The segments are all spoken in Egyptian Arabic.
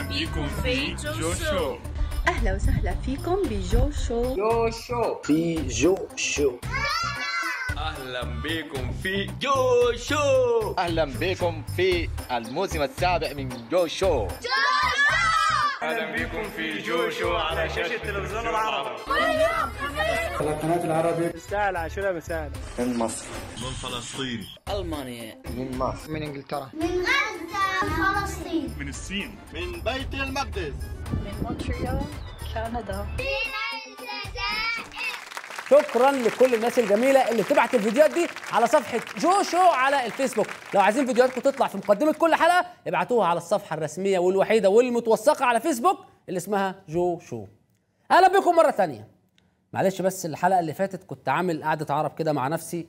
أهلا بيكم في جو شو أهلا وسهلا فيكم بجو شو جو شو في جو شو أهلا بيكم في جو شو اهلا بكم في الموسم السابع من جو شو أهلا بيكم في جو شو على شاشة التلفزيون العربي الساعة العاشرة مساء من مصر من فلسطين ألمانيا من مصر من انجلترا من غزة من فلسطين من الصين من بيت المقدس من مونتريال كندا شكرا لكل الناس الجميلة اللي بتبعت الفيديوهات دي على صفحة جو شو على الفيسبوك لو عايزين فيديوهاتكم تطلع في مقدمة كل حلقة ابعتوها على الصفحة الرسمية والوحيدة والمتوثقة على فيسبوك اللي اسمها جو شو أهلا بكم مرة تانية معلش بس الحلقة اللي فاتت كنت عامل قعدة عرب كده مع نفسي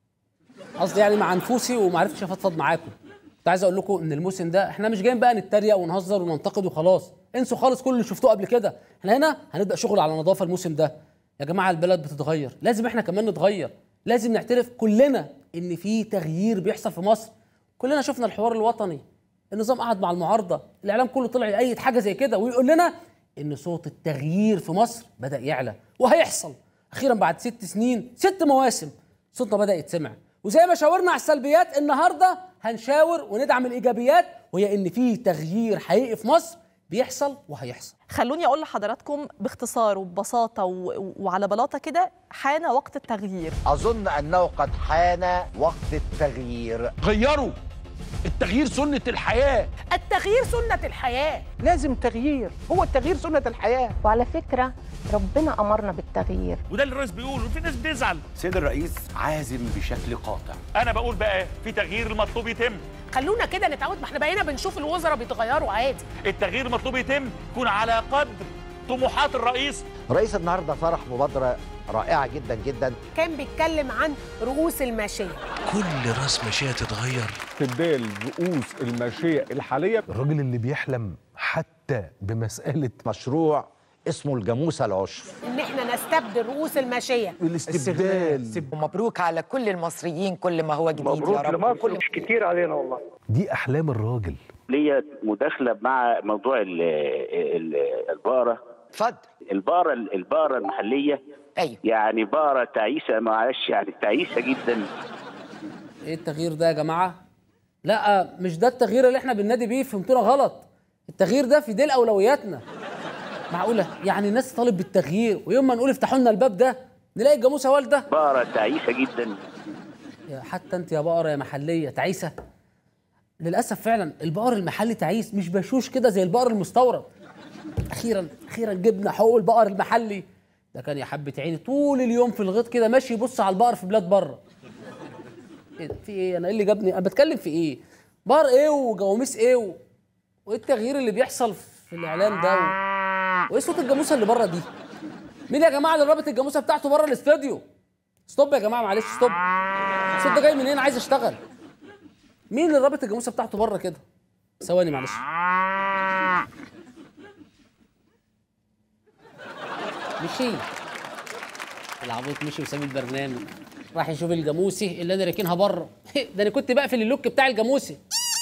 قصدي يعني مع نفوسي وما عرفتش افضفض معاكم كنت عايز اقول لكم ان الموسم ده احنا مش جايين بقى نتريق ونهزر وننتقد وخلاص انسوا خالص كل اللي شفتوه قبل كده احنا هنا هنبدا شغل على نظافه الموسم ده يا جماعه البلد بتتغير لازم احنا كمان نتغير لازم نعترف كلنا ان في تغيير بيحصل في مصر كلنا شفنا الحوار الوطني النظام قعد مع المعارضه الاعلام كله طلع يأيد حاجه زي كده ويقول لنا ان صوت التغيير في مصر بدا يعلى وهيحصل اخيرا بعد ست سنين ست مواسم صوتنا بدا يتسمع وزي ما شاورنا على السلبيات النهارده هنشاور وندعم الايجابيات وهي ان في تغيير حقيقي في مصر بيحصل وهيحصل خلوني اقول لحضراتكم باختصار وببساطه و... وعلى بلاطه كده حان وقت التغيير أظن أنه قد حان وقت التغيير غيروا التغيير سنة الحياة التغيير سنة الحياة لازم تغيير هو التغيير سنه الحياه وعلى فكرة ربنا أمرنا بالتغيير وده اللي الرئيس بيقول وفي ناس بتزعل سيد الرئيس عازم بشكل قاطع أنا بقول بقى في تغيير المطلوب يتم خلونا كده نتعود ما احنا بقينا بنشوف الوزراء بيتغيروا عادي التغيير المطلوب يتم يكون على قدر طموحات الرئيس رئيس النهارده طرح مبادرة رائعة جدا جدا كان بيتكلم عن رؤوس الماشية كل راس ماشية تتغير استبدال رؤوس الماشية الحالية الراجل اللي بيحلم حتى بمسألة مشروع اسمه الجاموسة العشر ان احنا نستبدل رؤوس الماشية الاستبدال مبروك على كل المصريين كل ما هو جديد مبروك يا رب لمصر كل مش كتير علينا والله دي أحلام الراجل ليا مداخله مع موضوع ال- ال- البقره اتفضل البقره البقره المحليه ايوه يعني بقره تعيسه معلش يعني تعيسه جدا ايه التغيير ده يا جماعه لا مش ده التغيير اللي احنا بننادي بيه فهمتونا غلط التغيير ده في ديل اولوياتنا معقوله يعني الناس تطالب بالتغيير ويوم ما نقول افتحوا لنا الباب ده نلاقي الجاموسه والده بقره تعيسه جدا يا حتى انت يا بقره يا محليه تعيسه للاسف فعلا البقر المحلي تعيس مش بشوش كده زي البقر المستورد اخيرا اخيرا جبنا حقوق البقر المحلي ده كان يا حبه عيني طول اليوم في الغيط كده ماشي يبص على البقر في بلاد بره ايه ده في ايه انا ايه اللي جابني انا بتكلم في ايه بقر ايه وجواميس ايه و... وايه التغيير اللي بيحصل في الاعلام ده و... وايه صوت الجاموسه اللي بره دي مين يا جماعه اللي رابط الجاموسه بتاعته بره الاستوديو ستوب يا جماعه معلش ستوب الصوت ده جاي منين عايز اشتغل مين اللي رابط الجاموسه بتاعته بره كده ثواني معلش مشي العبيط مشي وساب البرنامج راح يشوف الجاموسي اللي انا راكنها بره ده انا كنت بقفل اللوك بتاع الجاموسي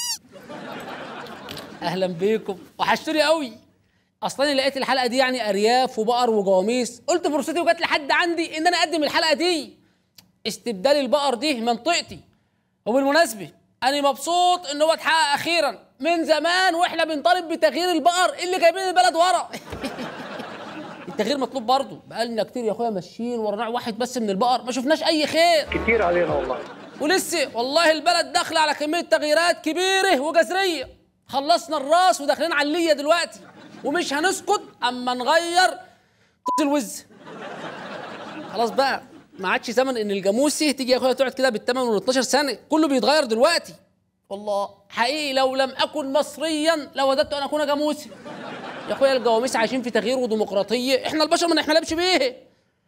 اهلا بيكم وحشتوني قوي اصلا أنا لقيت الحلقه دي يعني ارياف وبقر وجواميس قلت فرصتي وجات لحد عندي ان انا اقدم الحلقه دي استبدال البقر دي منطقتي وبالمناسبه انا مبسوط ان هو اتحقق اخيرا من زمان واحنا بنطالب بتغيير البقر اللي جايبين البلد ورا التغيير مطلوب برضه بقالنا كتير يا اخويا ماشيين ورا نوع واحد بس من البقر ما شفناش اي خير كتير علينا والله ولسه والله البلد داخله على كميه تغييرات كبيره وجذريه خلصنا الراس وداخلين على الليه دلوقتي ومش هنسكت اما نغير طقس الوز خلاص بقى ما عادش زمن ان الجاموسي تيجي يا اخويا تقعد كده بالثمان وال 12 سنه كله بيتغير دلوقتي والله حقيقي لو لم اكن مصريا لوددت ان اكون جاموسي يا اخويا الجواميس عايشين في تغيير وديمقراطيه احنا البشر ما نحملش بيه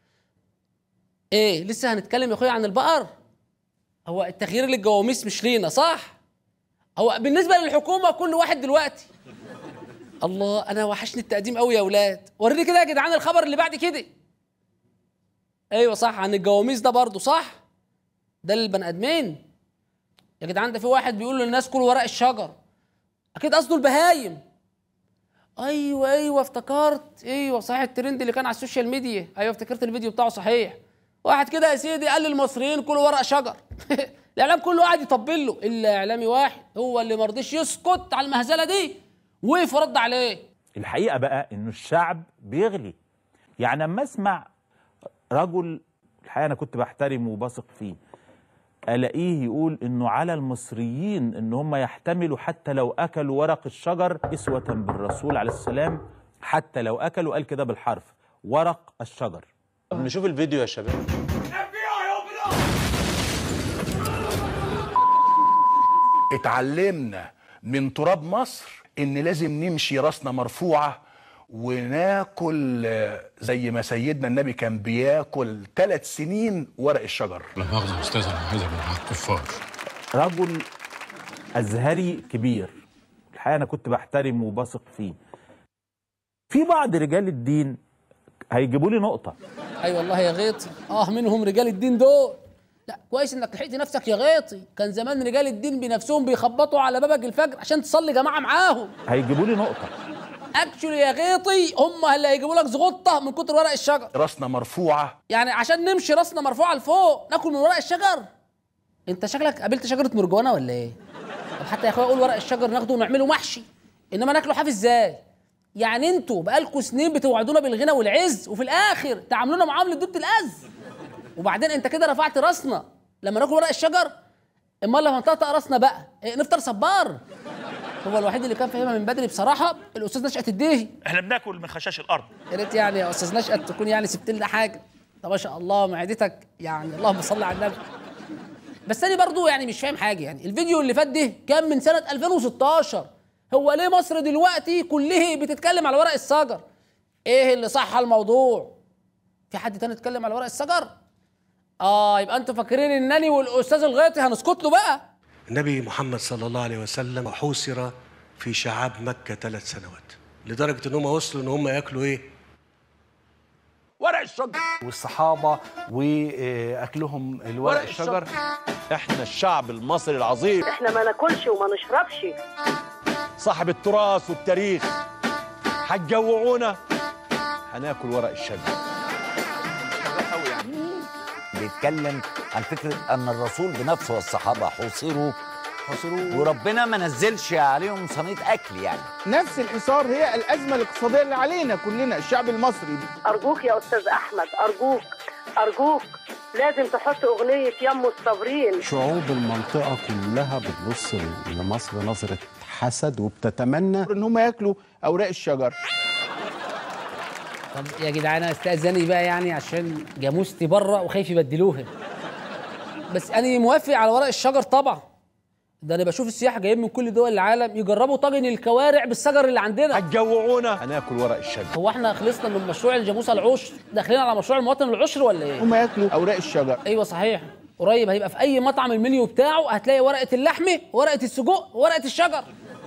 ايه لسه هنتكلم يا اخويا عن البقر هو التغيير للجواميس مش لينا صح هو بالنسبه للحكومه كل واحد دلوقتي الله انا وحشني التقديم قوي يا اولاد وريني كده يا جدعان الخبر اللي بعد كده ايوه صح عن الجواميس ده برضه صح ده للبني ادمين يا جدعان ده في واحد بيقول للناس كلوا ورق الشجر اكيد قصده البهايم ايوه ايوه افتكرت ايوه صحيح الترند اللي كان على السوشيال ميديا ايوه افتكرت الفيديو بتاعه صحيح واحد كده يا سيدي قال للمصريين كلوا ورق شجر الاعلام كله قاعد يطبل له الا اعلامي واحد هو اللي ما رضيش يسكت على المهزله دي وقف ورد عليه الحقيقه بقى انه الشعب بيغلي يعني اما اسمع رجل الحقيقه انا كنت بحترمه وبثق فيه الاقيه يقول انه على المصريين ان هم يحتملوا حتى لو اكلوا ورق الشجر اسوه بالرسول عليه السلام حتى لو اكلوا قال كده بالحرف ورق الشجر طب نشوف الفيديو يا شباب اتعلمنا من تراب مصر ان لازم نمشي راسنا مرفوعه وناكل آه، زي ما سيدنا النبي كان بياكل ثلاث سنين ورق الشجر لا مؤاخذة يا أستاذ أنا عايز أبقى مع الكفار رجل ازهري كبير الحقيقه انا كنت بحترمه وبثق فيه في بعض رجال الدين هيجيبوا لي نقطه اي أيوة والله يا غيطي اه منهم رجال الدين دول لا كويس انك لحقت نفسك يا غيطي كان زمان رجال الدين بنفسهم بيخبطوا على بابك الفجر عشان تصلي جماعه معاهم هيجيبوا لي نقطه اكشولي يا غيطي هم اللي هيجيبوا لك زغطه من كتر ورق الشجر راسنا مرفوعه يعني عشان نمشي راسنا مرفوعه لفوق ناكل من ورق الشجر انت شكلك قابلت شجره مرجوانه ولا ايه طب حتى يا اخويا اقول ورق الشجر ناخده ونعمله محشي انما ناكله حاف ازاي يعني انتوا بقالكوا سنين بتوعدونا بالغنى والعز وفي الاخر تعاملونا معامله دودة الاز وبعدين انت كده رفعت راسنا لما ناكل ورق الشجر امال لما نطقطق راسنا بقى إيه نفطر صبار هو الوحيد اللي كان فاهمها من بدري بصراحه الاستاذ نشأت الدهي احنا بناكل من خشاش الارض يا ريت يعني يا استاذ نشأت تكون يعني سبت لنا حاجه طب ما شاء الله معدتك يعني اللهم صل على النبي بس انا برضو يعني مش فاهم حاجه يعني الفيديو اللي فات ده كان من سنه 2016 هو ليه مصر دلوقتي كلها بتتكلم على ورق الشجر ايه اللي صح الموضوع في حد تاني اتكلم على ورق الشجر اه يبقى انتوا فاكرين انني والاستاذ الغيطي هنسكت له بقى النبي محمد صلى الله عليه وسلم حوصر في شعاب مكة ثلاث سنوات لدرجة ان هم وصلوا ان هم ياكلوا ايه؟ ورق الشجر والصحابه واكلهم الورق الشجر احنا الشعب المصري العظيم احنا ما ناكلش وما نشربش صاحب التراث والتاريخ هتجوعونا هناكل ورق الشجر بيتكلم عن فكره ان الرسول بنفسه والصحابه حوصروا وربنا ما نزلش عليهم صينيه اكل يعني نفس الحصار هي الازمه الاقتصاديه اللي علينا كلنا الشعب المصري ارجوك يا استاذ احمد ارجوك ارجوك لازم تحط اغنيه يم الصابرين شعوب المنطقة كلها بتبص لمصر نظرة حسد وبتتمنى ان هم ياكلوا اوراق الشجر طب يا جدعان انا استاذني بقى يعني عشان جاموستي بره وخايف يبدلوها بس انا موافق على ورق الشجر طبعا ده انا بشوف السياح جايين من كل دول العالم يجربوا طاجن الكوارع بالشجر اللي عندنا هتجوعونا هناكل ورق الشجر هو احنا خلصنا من مشروع الجاموسه العشر داخلين على مشروع المواطن العشر ولا ايه هم ياكلوا اوراق الشجر ايوه صحيح قريب هيبقى في اي مطعم المنيو بتاعه هتلاقي ورقه اللحمه ورقه السجق ورقه الشجر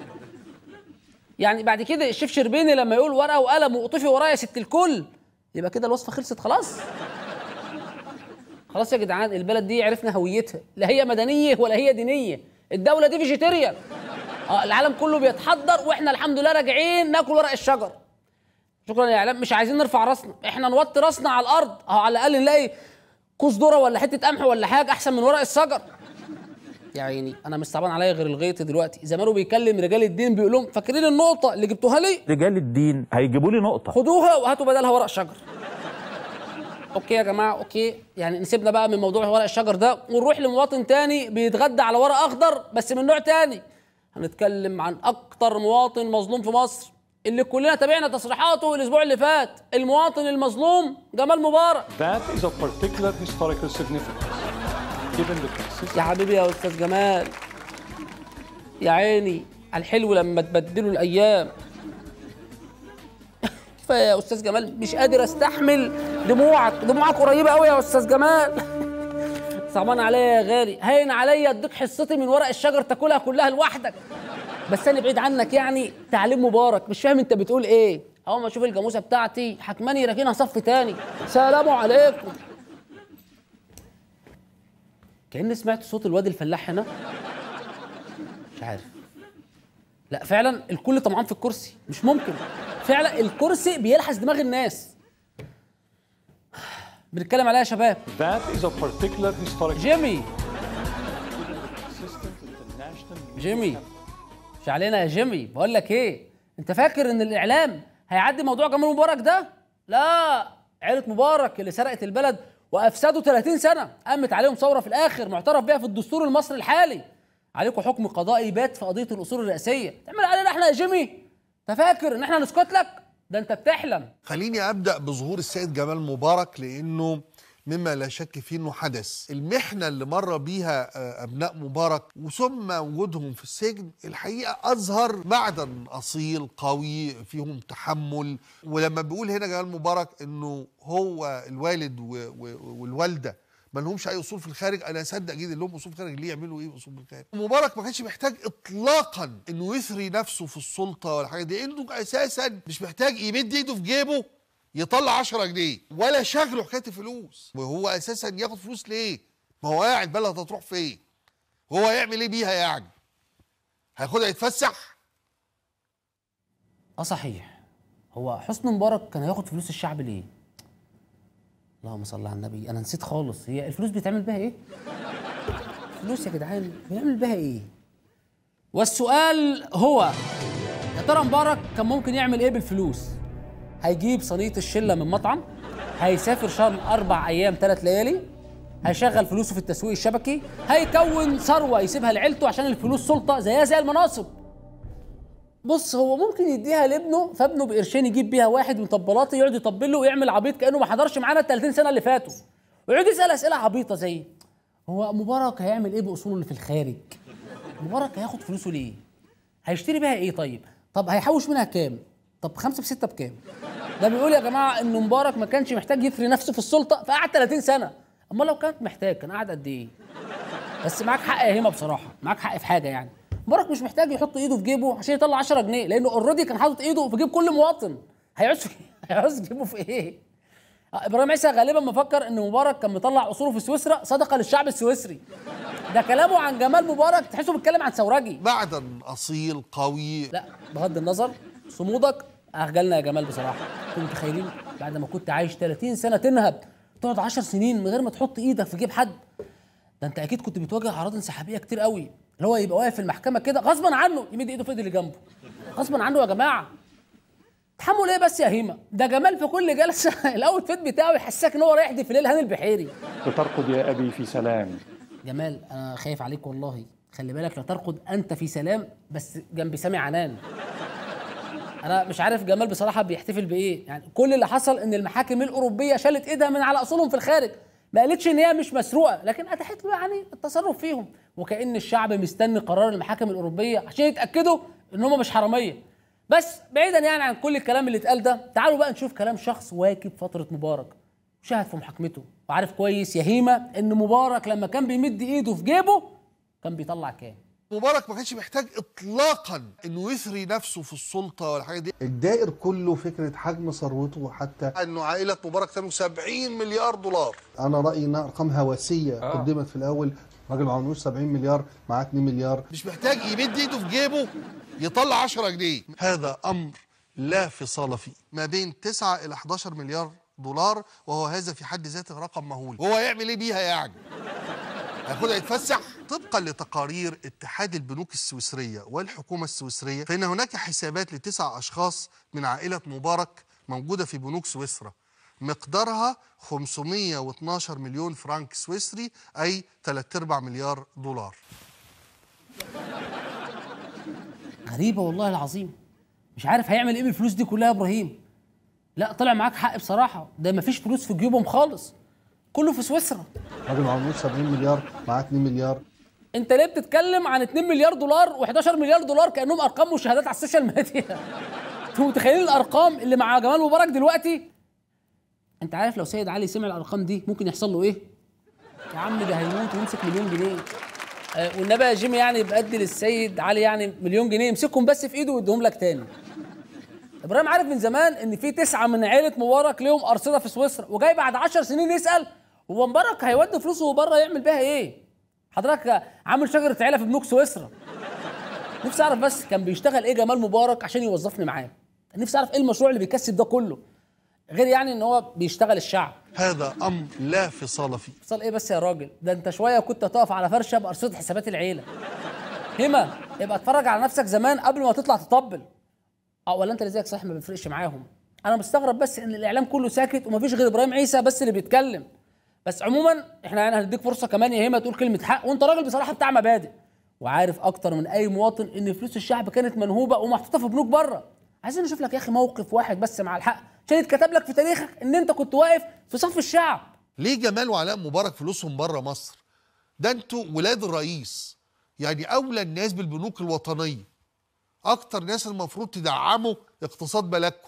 يعني بعد كده الشيف شربيني لما يقول ورقه وقلم وقطفي ورايا ست الكل يبقى كده الوصفه خلصت خلاص خلاص يا جدعان البلد دي عرفنا هويتها لا هي مدنيه ولا هي دينيه الدوله دي فيجيتيريان اه العالم كله بيتحضر واحنا الحمد لله راجعين ناكل ورق الشجر شكرا يا اعلام مش عايزين نرفع راسنا احنا نوطي راسنا على الارض اهو على الاقل نلاقي كوز ذره ولا حته قمح ولا حاجه احسن من ورق الشجر يا عيني انا مش صعبان عليا غير الغيط دلوقتي زمانه بيكلم رجال الدين بيقول لهم فاكرين النقطه اللي جبتوها لي رجال الدين هيجيبوا لي نقطه خدوها وهاتوا بدلها ورق شجر اوكي يا جماعه اوكي يعني نسيبنا بقى من موضوع ورق الشجر ده ونروح لمواطن تاني بيتغدى على ورق اخضر بس من نوع تاني هنتكلم عن اكتر مواطن مظلوم في مصر اللي كلنا تابعنا تصريحاته الاسبوع اللي فات المواطن المظلوم جمال مبارك That is of particular historical significance, given the consistent يا حبيبي يا استاذ جمال يا عيني على الحلو لما تبدلوا الايام كفايه يا استاذ جمال مش قادر استحمل دموعك دموعك قريبه قوي يا استاذ جمال صعبان عليا يا غالي هين عليا اديك حصتي من ورق الشجر تاكلها كلها لوحدك بس انا بعيد عنك يعني تعليم مبارك مش فاهم انت بتقول ايه اول ما اشوف الجاموسه بتاعتي حكماني راكنها صف تاني سلام عليكم كأني سمعت صوت الواد الفلاح هنا مش عارف لا فعلا الكل طمعان في الكرسي مش ممكن فعلا الكرسي بيلحس دماغ الناس بنتكلم عليها يا شباب That is of particular historic جيمي جيمي مش علينا يا جيمي بقول لك ايه انت فاكر ان الاعلام هيعدي موضوع جمال مبارك ده لا عيله مبارك اللي سرقت البلد وافسدوا 30 سنه قامت عليهم ثوره في الاخر معترف بيها في الدستور المصري الحالي عليكم حكم قضائي بات في قضيه الاصول الرئاسيه تعمل علينا احنا يا جيمي انت فاكر ان احنا هنسكت لك ده انت بتحلم خليني ابدا بظهور السيد جمال مبارك لانه مما لا شك فيه انه حدث المحنه اللي مر بيها آه، ابناء مبارك وثم وجودهم في السجن الحقيقه اظهر معدن اصيل قوي فيهم تحمل ولما بيقول هنا جمال مبارك انه هو الوالد و- و- والوالده ما لهمش اي اصول في الخارج انا اصدق جدا لهم اصول في الخارج ليه يعملوا ايه اصول في الخارج مبارك ما كانش محتاج اطلاقا انه يثري نفسه في السلطه ولا حاجه دي انه اساسا مش محتاج يمد ايده في جيبه يطلع 10 جنيه ولا شغله حكايه الفلوس وهو اساسا ياخد فلوس ليه ما هو قاعد بلد هتروح فين هو هيعمل ايه بيها يعني هياخدها يتفسح اه صحيح هو حسني مبارك كان هياخد فلوس الشعب ليه اللهم صل على النبي انا نسيت خالص هي الفلوس بيتعمل بيها ايه فلوس يا جدعان بيعمل بيها ايه والسؤال هو يا ترى مبارك كان ممكن يعمل ايه بالفلوس هيجيب صينيه الشله من مطعم هيسافر شرم اربع ايام ثلاث ليالي هيشغل فلوسه في التسويق الشبكي هيكون ثروه يسيبها لعيلته عشان الفلوس سلطه زيها زي المناصب بص هو ممكن يديها لابنه فابنه بقرشين يجيب بيها واحد من طبالاته يقعد يطبل له ويعمل عبيط كانه ما حضرش معانا ال 30 سنه اللي فاتوا ويقعد يسال اسئله عبيطه زي هو مبارك هيعمل ايه باصوله اللي في الخارج؟ مبارك هياخد فلوسه ليه؟ هيشتري بيها ايه طيب؟ طب هيحوش منها كام؟ طب خمسة في ستة بكام؟ ده بيقول يا جماعة إن مبارك ما كانش محتاج يثري نفسه في السلطة فقعد 30 سنة، أمال لو كانت محتاج كان قعد قد إيه؟ بس معاك حق يا هيما بصراحة، معاك حق في حاجة يعني، مبارك مش محتاج يحط إيده في جيبه عشان يطلع 10 جنيه لأنه أوريدي كان حاطط إيده في جيب كل مواطن، هيعوز هيعوز جيبه في إيه؟ آه، إبراهيم عيسى غالبا مفكر إن مبارك كان مطلع أصوله في سويسرا صدقة للشعب السويسري. ده كلامه عن جمال مبارك تحسه بيتكلم عن ثورجي معدن اصيل قوي لا بغض النظر صمودك اخجلنا يا جمال بصراحه انتوا متخيلين بعد ما كنت عايش 30 سنه تنهب تقعد 10 سنين من غير ما تحط ايدك في جيب حد ده انت اكيد كنت بتواجه اعراض انسحابيه كتير قوي اللي هو يبقى واقف في المحكمه كده غصبا عنه يمد ايده في ايد اللي جنبه غصبا عنه يا جماعه تحمل ايه بس يا هيما ده جمال في كل جلسه الاوتفيت بتاعه يحسسك ان هو رايح ديفيليه لهاني البحيري لترقد يا أبي في سلام جمال انا خايف عليك والله خلي بالك لا ترقد انت في سلام بس جنب سامي عنان انا مش عارف جمال بصراحه بيحتفل بايه يعني كل اللي حصل ان المحاكم الاوروبيه شالت ايدها من على اصولهم في الخارج ما قالتش ان هي مش مسروقه لكن اتاحت له يعني التصرف فيهم وكان الشعب مستني قرار المحاكم الاوروبيه عشان يتاكدوا ان هم مش حراميه بس بعيدا يعني عن كل الكلام اللي اتقال ده تعالوا بقى نشوف كلام شخص واكب فتره مبارك شاهد في محاكمته وعارف كويس يا هيما ان مبارك لما كان بيمد ايده في جيبه كان بيطلع كام مبارك ما كانش محتاج اطلاقا انه يثري نفسه في السلطه ولا حاجه دي الدائر كله فكره حجم ثروته حتى انه عائله مبارك كانوا 70 مليار دولار انا رايي انها ارقام هوسيه آه. قدمت في الاول راجل ما عملوش 70 مليار معاه 2 مليار مش محتاج يمد ايده في جيبه يطلع 10 جنيه هذا امر لا فصال فيه ما بين 9 الى 11 مليار دولار وهو هذا في حد ذاته رقم مهول هو يعمل ايه بيها يعني هياخدها يتفسح طبقا لتقارير اتحاد البنوك السويسريه والحكومه السويسريه فان هناك حسابات لتسع اشخاص من عائله مبارك موجوده في بنوك سويسرا مقدارها 512 مليون فرنك سويسري اي 3 ارباع مليار دولار غريبه والله العظيم مش عارف هيعمل ايه بالفلوس دي كلها يا ابراهيم لا طلع معاك حق بصراحه ده مفيش فلوس في جيوبهم خالص كله في سويسرا راجل ما عملوش 70 مليار معاه 2 مليار انت ليه بتتكلم عن 2 مليار دولار و11 مليار دولار كانهم ارقام مشاهدات على السوشيال ميديا انتوا متخيلين الارقام اللي مع جمال مبارك دلوقتي انت عارف لو سيد علي سمع الارقام دي ممكن يحصل له ايه يا عم ده هيموت ويمسك مليون جنيه آه، والنبي يا جيمي يعني بأدي للسيد علي يعني مليون جنيه يمسكهم بس في ايده ويديهم لك تاني ابراهيم عارف من زمان ان في تسعه من عيله مبارك ليهم ارصده في سويسرا وجاي بعد 10 سنين يسال هو مبارك هيودي فلوسه بره يعمل بيها ايه؟ حضرتك عامل شجره عيله في بنوك سويسرا نفسي اعرف بس كان بيشتغل ايه جمال مبارك عشان يوظفني معاه نفسي اعرف ايه المشروع اللي بيكسب ده كله غير يعني ان هو بيشتغل الشعب هذا امر لا فصال فيه فصل ايه بس يا راجل ده انت شويه كنت تقف على فرشه بارصده حسابات العيله هما يبقى اتفرج على نفسك زمان قبل ما تطلع تطبل اه ولا انت اللي زيك صحيح ما بيفرقش معاهم انا مستغرب بس ان الاعلام كله ساكت ومفيش غير ابراهيم عيسى بس اللي بيتكلم بس عموما احنا يعني هنديك فرصه كمان يا هيما تقول كلمه حق وانت راجل بصراحه بتاع مبادئ وعارف اكتر من اي مواطن ان فلوس الشعب كانت منهوبه ومحطوطه في بنوك بره عايزين نشوف لك يا اخي موقف واحد بس مع الحق عشان يتكتب لك في تاريخك ان انت كنت واقف في صف الشعب ليه جمال وعلاء مبارك فلوسهم بره مصر ده انتوا ولاد الرئيس يعني اولى الناس بالبنوك الوطنيه اكتر ناس المفروض تدعموا اقتصاد بلدكم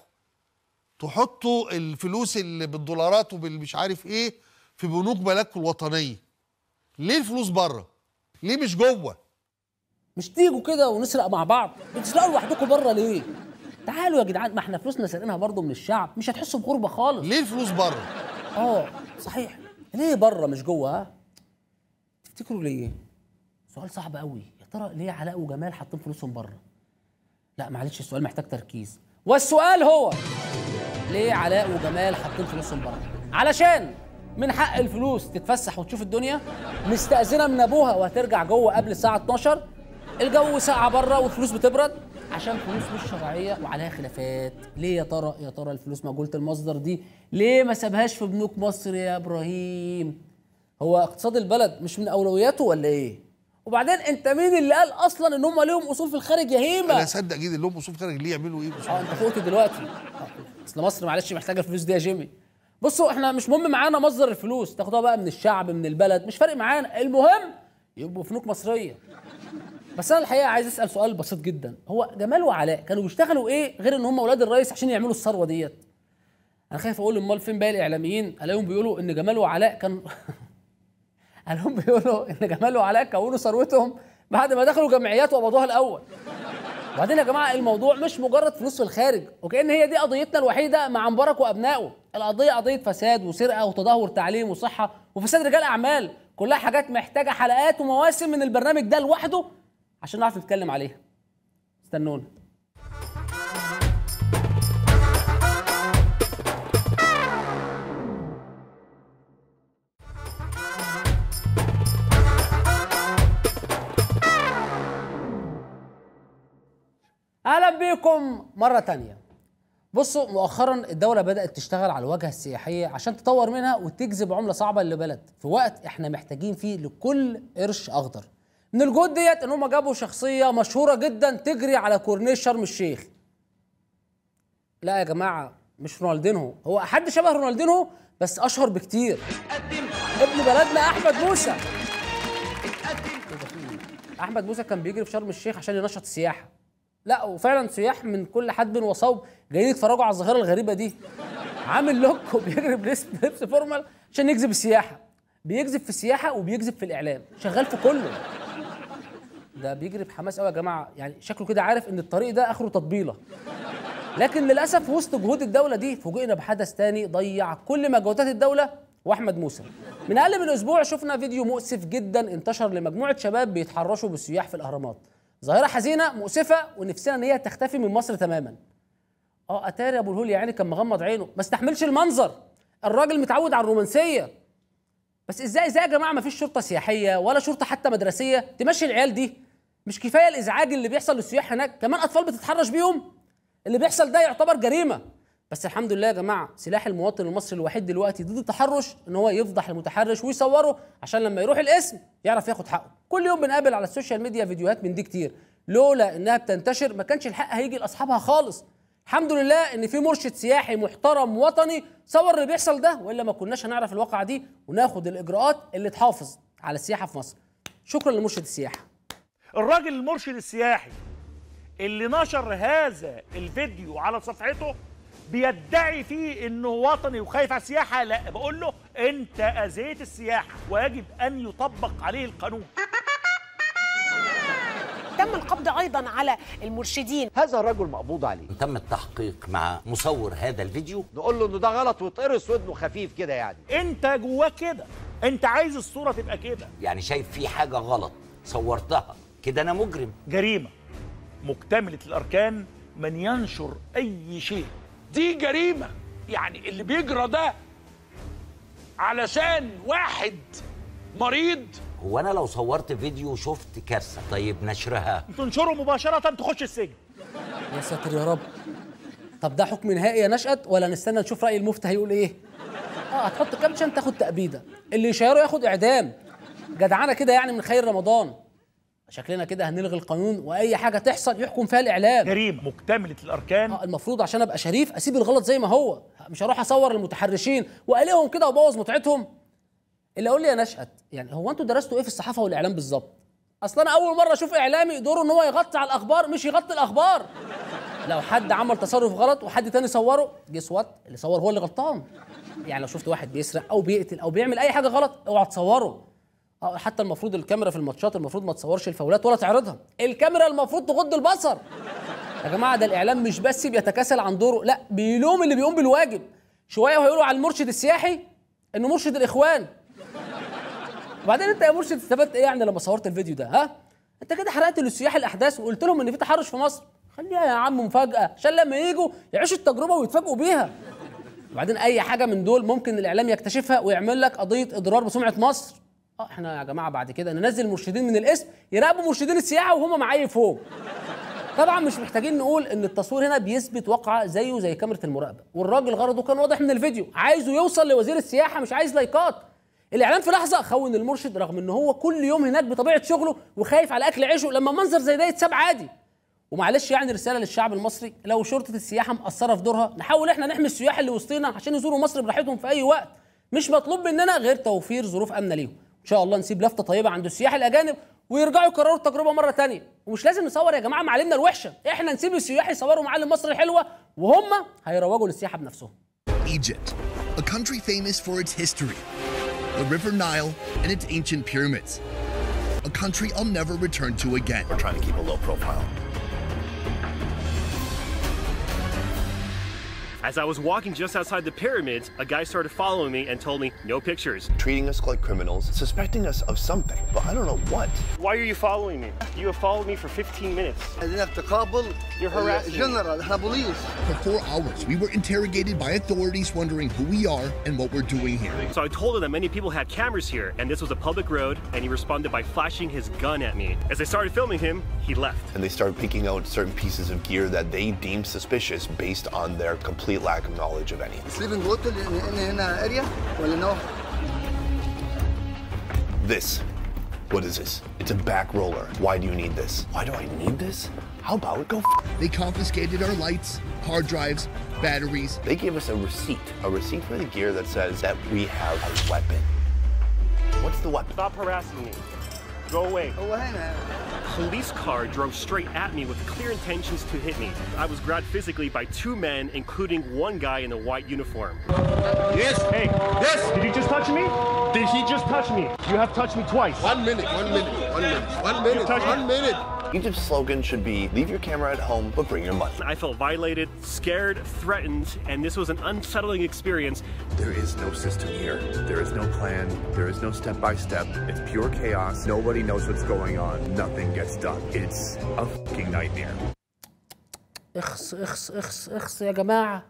تحطوا الفلوس اللي بالدولارات وبالمش عارف ايه في بنوك بلدكم الوطنيه ليه الفلوس بره ليه مش جوه مش تيجوا كده ونسرق مع بعض بتسرقوا لوحدكم بره ليه تعالوا يا جدعان ما احنا فلوسنا سارقينها برضه من الشعب مش هتحسوا بغربه خالص ليه الفلوس بره اه صحيح ليه بره مش جوه ها تفتكروا ليه سؤال صعب قوي يا ترى ليه علاء وجمال حاطين فلوسهم بره لا معلش السؤال محتاج تركيز والسؤال هو ليه علاء وجمال حاطين فلوسهم بره علشان من حق الفلوس تتفسح وتشوف الدنيا مستأذنة من ابوها وهترجع جوه قبل الساعة 12 الجو ساقعة بره والفلوس بتبرد عشان فلوس مش شرعية وعليها خلافات ليه يا ترى يا ترى الفلوس مجهولة المصدر دي ليه ما سابهاش في بنوك مصر يا ابراهيم هو اقتصاد البلد مش من اولوياته ولا ايه وبعدين انت مين اللي قال اصلا ان هم ليهم اصول في الخارج يا هيما انا اصدق اكيد اللي هم اصول خارج ليه يعملوا ايه اه انت فوقت دلوقتي آه، اصل مصر معلش محتاجه الفلوس دي يا جيمي بصوا احنا مش مهم معانا مصدر الفلوس تاخدوها بقى من الشعب من البلد مش فارق معانا المهم يبقوا فنوك مصريه بس انا الحقيقه عايز اسال سؤال بسيط جدا هو جمال وعلاء كانوا بيشتغلوا ايه غير ان هم اولاد الرئيس عشان يعملوا الثروه ديت انا خايف اقول امال فين باقي الاعلاميين الاقيهم بيقولوا ان جمال وعلاء كان الاقيهم بيقولوا ان جمال وعلاء كونوا ثروتهم بعد ما دخلوا جمعيات وقبضوها الاول وبعدين يا جماعه الموضوع مش مجرد فلوس في الخارج وكأن هي دي قضيتنا الوحيده مع مبارك وابنائه القضيه قضيه فساد وسرقه وتدهور تعليم وصحه وفساد رجال اعمال كلها حاجات محتاجه حلقات ومواسم من البرنامج ده لوحده عشان نعرف نتكلم عليها استنونا اهلا بيكم مره تانية بصوا مؤخرا الدولة بدأت تشتغل على الواجهة السياحية عشان تطور منها وتجذب عملة صعبة للبلد في وقت احنا محتاجين فيه لكل قرش أخضر من الجهود ديت ان هم جابوا شخصية مشهورة جدا تجري على كورنيش شرم الشيخ لا يا جماعة مش رونالدينهو هو حد شبه رونالدينهو بس أشهر بكتير ابن بلدنا أحمد موسى أحمد موسى كان بيجري في شرم الشيخ عشان ينشط السياحة لا وفعلا سياح من كل حد وصوب جايين يتفرجوا على الظاهره الغريبه دي عامل لوك وبيجري بلبس لبس فورمال عشان يجذب السياحه بيجذب في السياحه وبيجذب في الاعلام شغال في كله ده بيجري بحماس قوي يا جماعه يعني شكله كده عارف ان الطريق ده اخره تطبيله لكن للاسف وسط جهود الدوله دي فوجئنا بحدث تاني ضيع كل مجهودات الدوله واحمد موسى من اقل من اسبوع شفنا فيديو مؤسف جدا انتشر لمجموعه شباب بيتحرشوا بالسياح في الاهرامات ظاهره حزينه مؤسفه ونفسنا ان هي تختفي من مصر تماما اه اتاري ابو الهول يعني كان مغمض عينه ما استحملش المنظر الراجل متعود على الرومانسيه بس ازاي ازاي يا جماعه ما فيش شرطه سياحيه ولا شرطه حتى مدرسيه تمشي العيال دي مش كفايه الازعاج اللي بيحصل للسياح هناك كمان اطفال بتتحرش بيهم اللي بيحصل ده يعتبر جريمه بس الحمد لله يا جماعه سلاح المواطن المصري الوحيد دلوقتي ضد التحرش ان هو يفضح المتحرش ويصوره عشان لما يروح الاسم يعرف ياخد حقه كل يوم بنقابل على السوشيال ميديا فيديوهات من دي كتير لولا انها بتنتشر ما كانش الحق هيجي لاصحابها خالص الحمد لله ان في مرشد سياحي محترم وطني صور اللي بيحصل ده والا ما كناش هنعرف الواقعه دي وناخد الاجراءات اللي تحافظ على السياحه في مصر شكرا لمرشد السياحه الراجل المرشد السياحي اللي نشر هذا الفيديو على صفحته بيدعي فيه انه وطني وخايف على السياحه لا بقول له انت اذيت السياحه ويجب ان يطبق عليه القانون تم القبض ايضا على المرشدين هذا الرجل مقبوض عليه تم التحقيق مع مصور هذا الفيديو نقول له انه ده غلط ويتقرص ودنه خفيف كده يعني انت جواك كده انت عايز الصوره تبقى كده يعني شايف في حاجه غلط صورتها كده انا مجرم جريمه مكتمله الاركان من ينشر اي شيء دي جريمه يعني اللي بيجرى ده علشان واحد مريض هو انا لو صورت فيديو شفت كارثه طيب نشرها تنشره مباشره تخش السجن يا ساتر يا رب طب ده حكم نهائي يا نشأت ولا نستنى نشوف رأي المفتي هيقول ايه؟ اه هتحط كابشن تاخد تأبيدة اللي يشيره ياخد إعدام جدعانة كده يعني من خير رمضان شكلنا كده هنلغي القانون وأي حاجة تحصل يحكم فيها الإعلام جريمة مكتملة الأركان اه المفروض عشان أبقى شريف أسيب الغلط زي ما هو مش هروح أصور المتحرشين وأقلقهم كده وأبوظ متعتهم اللي أقول لي يا نشأت يعني هو أنتوا درستوا إيه في الصحافة والإعلام بالظبط؟ أصل أنا أول مرة أشوف إعلامي دوره إن هو يغطي على الأخبار مش يغطي الأخبار لو حد عمل تصرف غلط وحد تاني صوره جس وات اللي صور هو اللي غلطان يعني لو شفت واحد بيسرق او بيقتل او بيعمل اي حاجه غلط اوعى تصوره اه حتى المفروض الكاميرا في الماتشات المفروض ما تصورش الفاولات ولا تعرضها الكاميرا المفروض تغض البصر يا جماعه ده الاعلام مش بس بيتكاسل عن دوره لا بيلوم اللي بيقوم بالواجب شويه وهيقولوا على المرشد السياحي انه مرشد الاخوان وبعدين انت يا مرشد استفدت ايه يعني لما صورت الفيديو ده ها انت كده حرقت للسياح الاحداث وقلت لهم ان في تحرش في مصر خليها يا عم مفاجاه عشان لما يجوا يعيشوا التجربه ويتفاجئوا بيها وبعدين اي حاجه من دول ممكن الاعلام يكتشفها ويعمل لك قضيه اضرار بسمعه مصر اه احنا يا جماعه بعد كده ننزل مرشدين من الاسم يراقبوا مرشدين السياحه وهم معايا فوق طبعا مش محتاجين نقول ان التصوير هنا بيثبت واقعه زيه زي كاميرا المراقبه والراجل غرضه كان واضح من الفيديو عايزه يوصل لوزير السياحه مش عايز لايكات الاعلام في لحظه خون المرشد رغم ان هو كل يوم هناك بطبيعه شغله وخايف على اكل عيشه لما منظر زي ده يتساب عادي ومعلش يعني رساله للشعب المصري لو شرطه السياحه مقصره في دورها نحاول احنا نحمي السياح اللي وسطينا عشان يزوروا مصر براحتهم في اي وقت مش مطلوب مننا غير توفير ظروف امنه ليهم ان شاء الله نسيب لفته طيبه عند السياح الاجانب ويرجعوا يكرروا التجربه مره تانية ومش لازم نصور يا جماعه معالمنا الوحشه احنا نسيب السياح يصوروا معالم مصر الحلوه وهم هيروجوا للسياحه بنفسهم Egypt, a country famous for its history, the River Nile, and its ancient pyramids. A country I'll never return to again. We're trying to keep a low profile. As I was walking just outside the pyramids, a guy started following me and told me, no pictures. treating us like criminals, suspecting us of something, but I don't know what. Why are you following me? You have followed me for 15 minutes. You're harassing me. For four hours, we were interrogated by authorities wondering who we are and what we're doing here. So I told him that many people had cameras here, and this was a public road, and he responded by flashing his gun at me. As I started filming him, he left. And they started picking out certain pieces of gear that they deemed suspicious based on their complete lack of knowledge of anything. Sleeping hotel in, in هنا area ولا no? This. What is this? It's a back roller. Why do you need this? Why do I need this? How about go f- They confiscated our lights, hard drives, batteries. They gave us a receipt, a receipt for the gear that says that we have a weapon. What's the weapon? Stop harassing me. Go away. هو هنا Police car drove straight at me with clear intentions to hit me. I was grabbed physically by two men, including one guy in a white uniform. Yes. Hey. Yes. Did you just touch me? Did he just touch me? You have touched me twice. One minute, one minute, one minute, one minute, one minute. Egypt's slogan should be leave your camera at home, but bring your money. I felt violated, scared, threatened, and this was an unsettling experience. There is no system here. There is no plan. There is no step by step. It's pure chaos. Nobody knows what's going on. Nothing gets done. It's a fucking nightmare. اخس اخس اخس اخس يا جماعه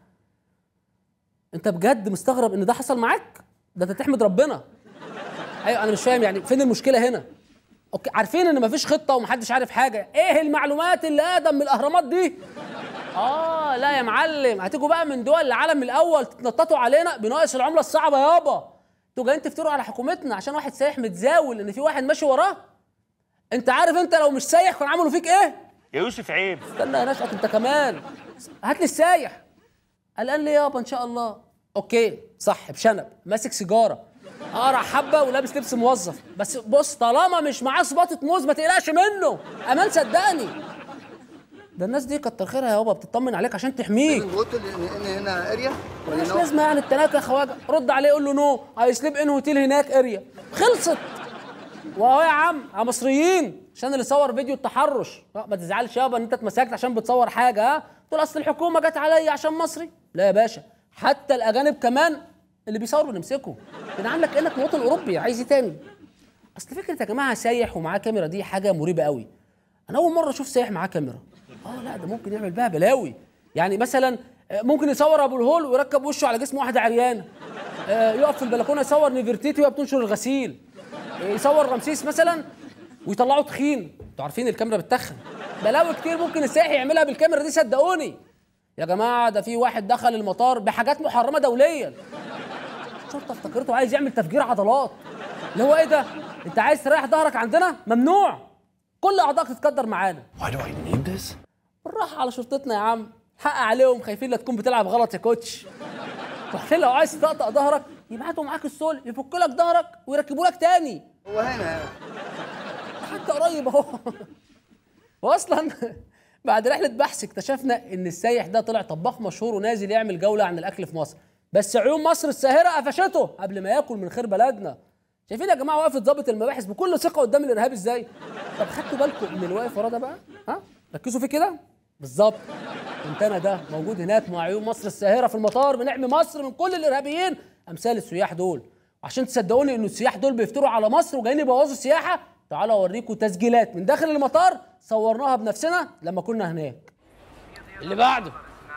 انت بجد مستغرب ان ده حصل معاك ده انت تحمد ربنا ايوه انا مش فاهم يعني فين المشكله هنا اوكي عارفين ان مفيش خطه ومحدش عارف حاجه ايه المعلومات اللي ادم من الاهرامات دي اه لا يا معلم هتيجوا بقى من دول العالم الاول تتنططوا علينا بناقص العمله الصعبه يابا انتوا جايين تفتروا على حكومتنا عشان واحد سايح متزاول ان في واحد ماشي وراه انت عارف انت لو مش سايح كانوا عملوا فيك ايه يا يوسف عيب استنى يا نشأت انت كمان هات لي السايح قلقان ليه يابا ان شاء الله اوكي صح بشنب ماسك سيجاره قرع حبه ولابس لبس موظف بس بص طالما مش معاه صباطه موز ما تقلقش منه امان صدقني ده الناس دي كتر خيرها يابا بتطمن عليك عشان تحميك Sleeping hotel in, in هنا area ولا مش no? لازم يعني التناكه يا خواجه رد عليه قول له نو اي سليب ان هوتيل هناك اريا خلصت واهو يا عم يا مصريين عشان اللي صور فيديو التحرش لا، ما تزعلش يابا ان انت اتمسكت عشان بتصور حاجه ها تقول اصل الحكومه جت عليا عشان مصري لا يا باشا حتى الاجانب كمان اللي بيصوروا بنمسكه بنعاملك كانك مواطن اوروبي عايز ايه تاني اصل فكره يا جماعه سايح ومعاه كاميرا دي حاجه مريبه قوي انا اول مره اشوف سايح معاه كاميرا اه لا ده ممكن يعمل بها بلاوي يعني مثلا آه، ممكن يصور ابو الهول ويركب وشه على جسم واحده عريانه آه، يقف في البلكونه يصور نيفرتيتي وهي بتنشر الغسيل آه، يصور رمسيس مثلا ويطلعه تخين انتوا عارفين الكاميرا بتتخن بلاوي كتير ممكن السائح يعملها بالكاميرا دي صدقوني يا جماعه ده في واحد دخل المطار بحاجات محرمه دوليا الشرطه افتكرته عايز يعمل تفجير عضلات اللي هو ايه ده انت عايز تريح ظهرك عندنا ممنوع كل اعضائك تتقدر معانا Why do I need this? بالراحه على شرطتنا يا عم حق عليهم خايفين لا تكون بتلعب غلط يا كوتش وبعدين لو عايز تطقطق ظهرك يبعتوا معاك السول يفك لك ظهرك ويركبوا لك تاني هو هنا حتى قريب اهو واصلا بعد رحله بحث اكتشفنا ان السايح ده طلع طباخ مشهور ونازل يعمل جوله عن الاكل في مصر بس عيون مصر الساهره قفشته قبل ما ياكل من خير بلدنا شايفين يا جماعه واقف ضابط المباحث بكل ثقه قدام الارهاب ازاي طب خدتوا بالكم من الواقف ورا ده بقى ها ركزوا فيه كده بالظبط كنت انا ده موجود هناك مع عيون مصر الساهره في المطار بنحمي مصر من كل الارهابيين امثال السياح دول وعشان تصدقوني ان السياح دول بيفتروا على مصر وجايين يبوظوا السياحه تعالوا اوريكم تسجيلات من داخل المطار صورناها بنفسنا لما كنا هناك اللي بعده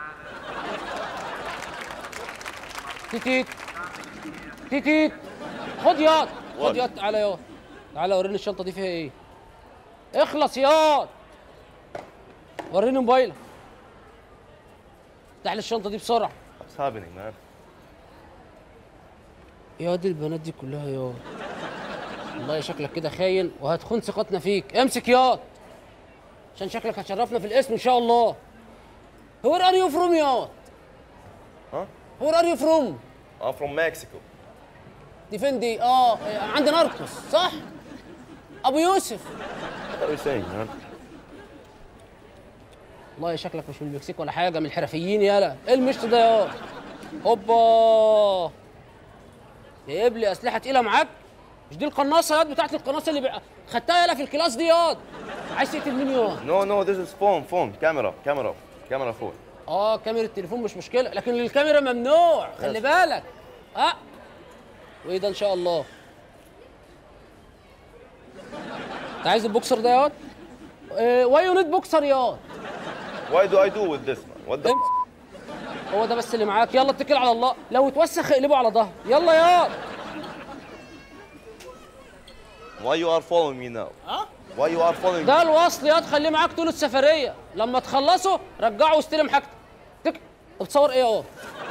تيتيت تيتيت خد ياض خد ياض تعالى ياض تعالى وريني الشنطه دي فيها ايه اخلص ياض وريني موبايلك افتح لي الشنطه دي بسرعه What's happening, man? يا دي البنات دي كلها يا والله شكلك كده خاين وهتخون ثقتنا فيك امسك ياض عشان شكلك هتشرفنا في الاسم ان شاء الله Where are you from ياض Huh? Where are you from I'm from Mexico. دي فين دي اه عند ناركوس صح ابو يوسف What are you saying, man? والله شكلك مش من المكسيك ولا حاجه من الحرفيين يالا ايه المشط ده يا هوبا جايب لي اسلحه تقيله معاك مش دي القناصه ياض بتاعت القناصه اللي بقى خدتها يالا في الكلاس دي ياض عايز تقتل مين ياض No, no, this is phone, phone, camera, camera, camera phone. اه كاميرا التليفون مش مشكله لكن الكاميرا ممنوع خلي بالك اه وايه ده ان شاء الله انت عايز البوكسر ده ياض واي يو نيد بوكسر ياض Why do I do with this, man? What the? هو ده بس اللي معاك يلا اتكل على الله لو اتوسخ اقلبه على ظهر يلا ياض Why you are following me now? Huh? Why you are following ده me? الوصل ياض خليه معاك طول السفريه لما تخلصوا رجعه واستلم حاجتك تك بتصور ايه اهو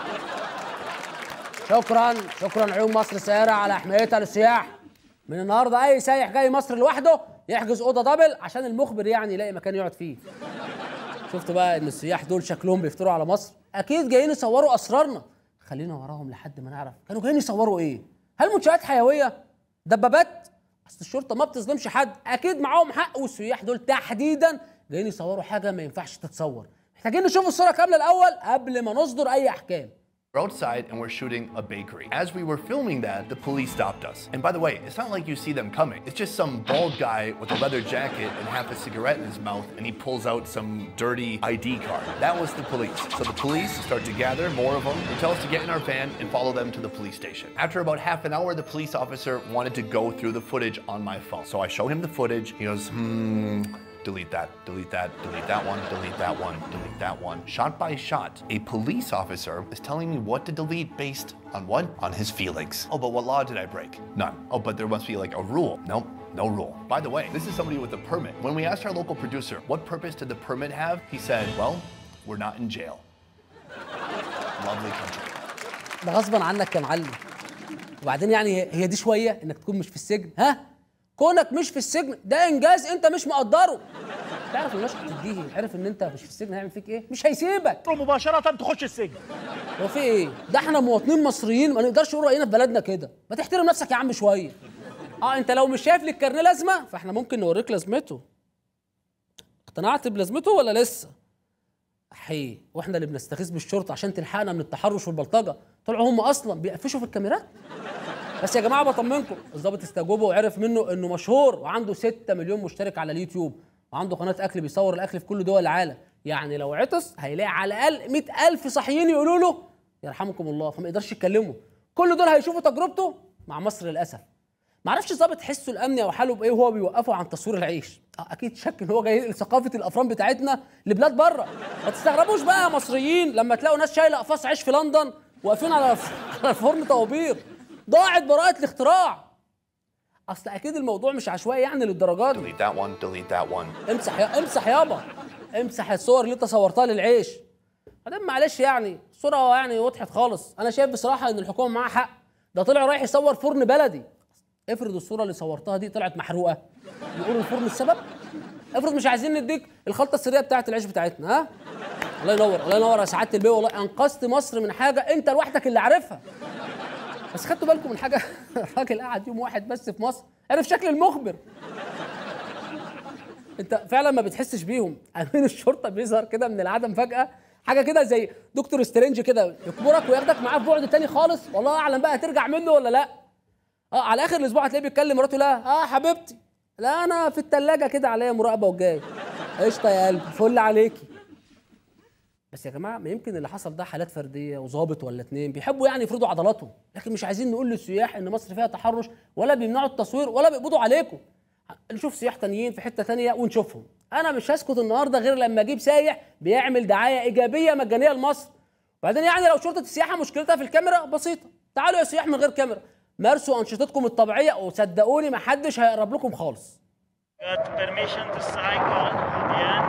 شكرا شكرا عيون مصر سيارة على حمايتها للسياح من النهارده اي سايح جاي مصر لوحده يحجز اوضه دبل عشان المخبر يعني يلاقي مكان يقعد فيه شفتوا بقى ان السياح دول شكلهم بيفتروا على مصر اكيد جايين يصوروا اسرارنا خلينا وراهم لحد ما نعرف كانوا جايين يصوروا ايه هل منشآت حيويه دبابات اصل الشرطه ما بتظلمش حد اكيد معاهم حق والسياح دول تحديدا جايين يصوروا حاجه ما ينفعش تتصور محتاجين نشوف الصوره كامله الاول قبل ما نصدر اي احكام We're outside and we're shooting a bakery. As we were filming that, the police stopped us. And by the way, it's not like you see them coming. It's just some bald guy with a leather jacket and half a cigarette in his mouth, and he pulls out some dirty ID card. That was the police. So the police start to gather, more of them. They tell us to get in our van and follow them to the police station. After about half an hour, the police officer wanted to go through the footage on my phone. So I show him the footage. He goes, hmm, delete that, delete that, delete that one, delete that one, delete that one. Shot by shot, a police officer is telling me what to delete based on what? On his feelings. Oh, but what law did I break? None. Oh, but there must be like a rule. Nope. No rule. By the way, this is somebody with a permit. When we asked our local producer, what purpose did the permit have? He said, well, we're not in jail. Lovely country. ده غصبا عنك يا معلم وبعدين يعني هي- هي دي شويه انك تكون مش في السجن ها كونك مش في السجن ده انجاز انت مش مقدره تعرف المشهد تديه عرف ان انت مش في السجن هيعمل فيك ايه مش هيسيبك مباشره تخش السجن هو في ايه ده احنا مواطنين مصريين ما نقدرش نقول راينا في بلدنا كده ما تحترم نفسك يا عم شويه اه انت لو مش شايف لك كارنيه لازمه فاحنا ممكن نوريك لازمته اقتنعت بلازمته ولا لسه حي واحنا اللي بنستغيث بالشرطه عشان تلحقنا من التحرش والبلطجه طلعوا هم اصلا بيقفشوا في الكاميرات بس يا جماعه بطمنكم الضابط استجوبه وعرف منه انه مشهور وعنده 6 مليون مشترك على اليوتيوب وعنده قناه اكل بيصور الاكل في كل دول العالم يعني لو عطس هيلاقي على الاقل 100000 صحيين يقولوا له يرحمكم الله فما يقدرش يتكلموا كل دول هيشوفوا تجربته مع مصر للاسف معرفش الظابط حسه الامني او حاله بايه وهو بيوقفه عن تصوير العيش اه اكيد شك ان هو جاي ينقل ثقافه الافران بتاعتنا لبلاد بره ما تستغربوش بقى يا مصريين لما تلاقوا ناس شايله اقفاص عيش في لندن واقفين على على فرن طوابير ضاعت براءه الاختراع اصل اكيد الموضوع مش عشوائي يعني للدرجه دي Delete that one, delete that one. امسح يا امسح يابا امسح الصور اللي انت صورتها للعيش بعدين معلش يعني الصوره يعني وضحت خالص انا شايف بصراحه ان الحكومه معاها حق ده طلع رايح يصور فرن بلدي افرض الصوره اللي صورتها دي طلعت محروقه يقولوا الفرن السبب افرض مش عايزين نديك الخلطه السريه بتاعه العيش بتاعتنا ها الله ينور الله ينور يا سعاده البيه والله انقذت مصر من حاجه انت لوحدك اللي عارفها بس خدتوا بالكم من حاجه الراجل قعد يوم واحد بس في مصر عرف شكل المخبر انت فعلا ما بتحسش بيهم امين الشرطه بيظهر كده من العدم فجاه حاجه كده زي دكتور سترينج كده يكبرك وياخدك معاه في بعد تاني خالص والله اعلم بقى هترجع منه ولا لا اه على اخر الاسبوع هتلاقيه بيتكلم مراته لا اه حبيبتي لا انا في التلاجة كده عليا مراقبه وجاي قشطه يا قلبي فل عليكي بس يا جماعه ما يمكن اللي حصل ده حالات فرديه وظابط ولا اتنين بيحبوا يعني يفرضوا عضلاتهم لكن مش عايزين نقول للسياح ان مصر فيها تحرش ولا بيمنعوا التصوير ولا بيقبضوا عليكم نشوف سياح تانيين في حته تانيه ونشوفهم انا مش هسكت النهارده غير لما اجيب سايح بيعمل دعايه ايجابيه مجانيه لمصر وبعدين يعني لو شرطه السياحه مشكلتها في الكاميرا بسيطه تعالوا يا سياح من غير كاميرا مارسوا انشطتكم الطبيعيه وصدقوني ما حدش هيقرب لكم خالص got permission to cycle at the end,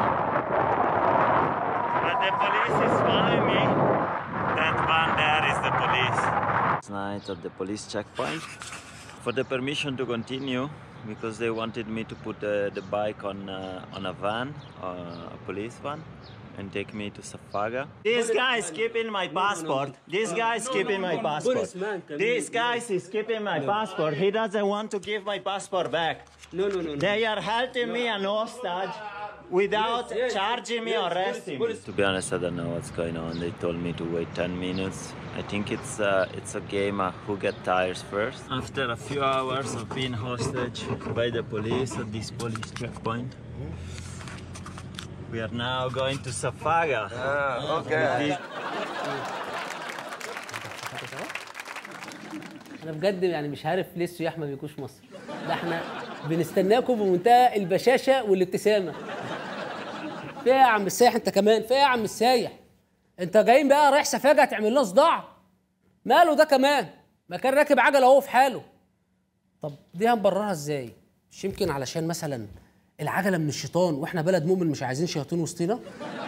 but the police is following me. That one there is the police. night at the police checkpoint for the permission to continue because they wanted me to put the, the bike on uh, on a van, uh, a police van, and take me to Safaga. This guy is keeping my passport. This guy is keeping my passport. Policeman, can This you- guy is keeping my passport. He doesn't want to give my passport back. No, no, no. no. They are holding me an hostage without Yes, yes, charging me yes, or yes, arresting me. To be honest, I don't know what's going on. They told me to wait 10 minutes. I think it's uh, it's a game of who get tires first. After a few hours of being hostage by the police at this police checkpoint, we are now going to Safaga. Ah, okay. انا بجد يعني مش عارف ليه السياح ما بيجوش مصر ده احنا بنستناكم بمنتهى البشاشه والابتسامه فيها يا عم السايح انت كمان فيها يا عم السايح انت جايين بقى رايح سفاجه تعمل لنا صداع ماله ده كمان ما كان راكب عجله اهو في حاله طب دي هنبررها ازاي مش يمكن علشان مثلا العجله من الشيطان واحنا بلد مؤمن مش عايزين شياطين وسطينا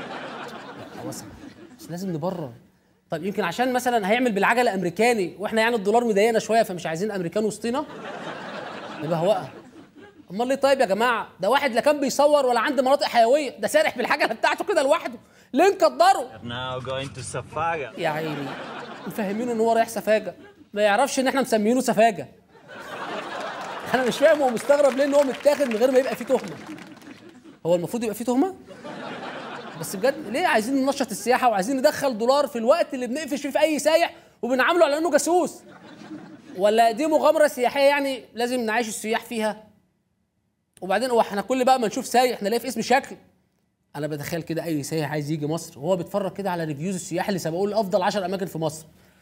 خلاص بس لازم نبرر طب يمكن عشان مثلا هيعمل بالعجله امريكاني واحنا يعني الدولار مضايقنا شويه فمش عايزين امريكان وسطينا يبقى هوقها امال ليه طيب يا جماعه ده واحد لا كان بيصور ولا عنده مناطق حيويه ده سارح بالعجله بتاعته كده لوحده ليه نقدره We are now going to Safaga. يا عيني مفهمينه ان هو رايح سفاجه ما يعرفش ان احنا مسمينه سفاجه انا مش فاهم هو مستغرب ليه ان هو متاخد من غير ما يبقى فيه تهمه هو المفروض يبقى فيه تهمه بس بجد ليه عايزين ننشط السياحه وعايزين ندخل دولار في الوقت اللي بنقفش فيه في اي سايح وبنعامله على انه جاسوس ولا دي مغامره سياحيه يعني لازم نعيش السياح فيها وبعدين هو احنا كل بقى ما نشوف سايح نلاقي في اسم شكل انا بتخيل كده اي سايح عايز يجي مصر وهو بيتفرج كده على ريفيوز السياح اللي سبقوه لافضل 10 اماكن في مصر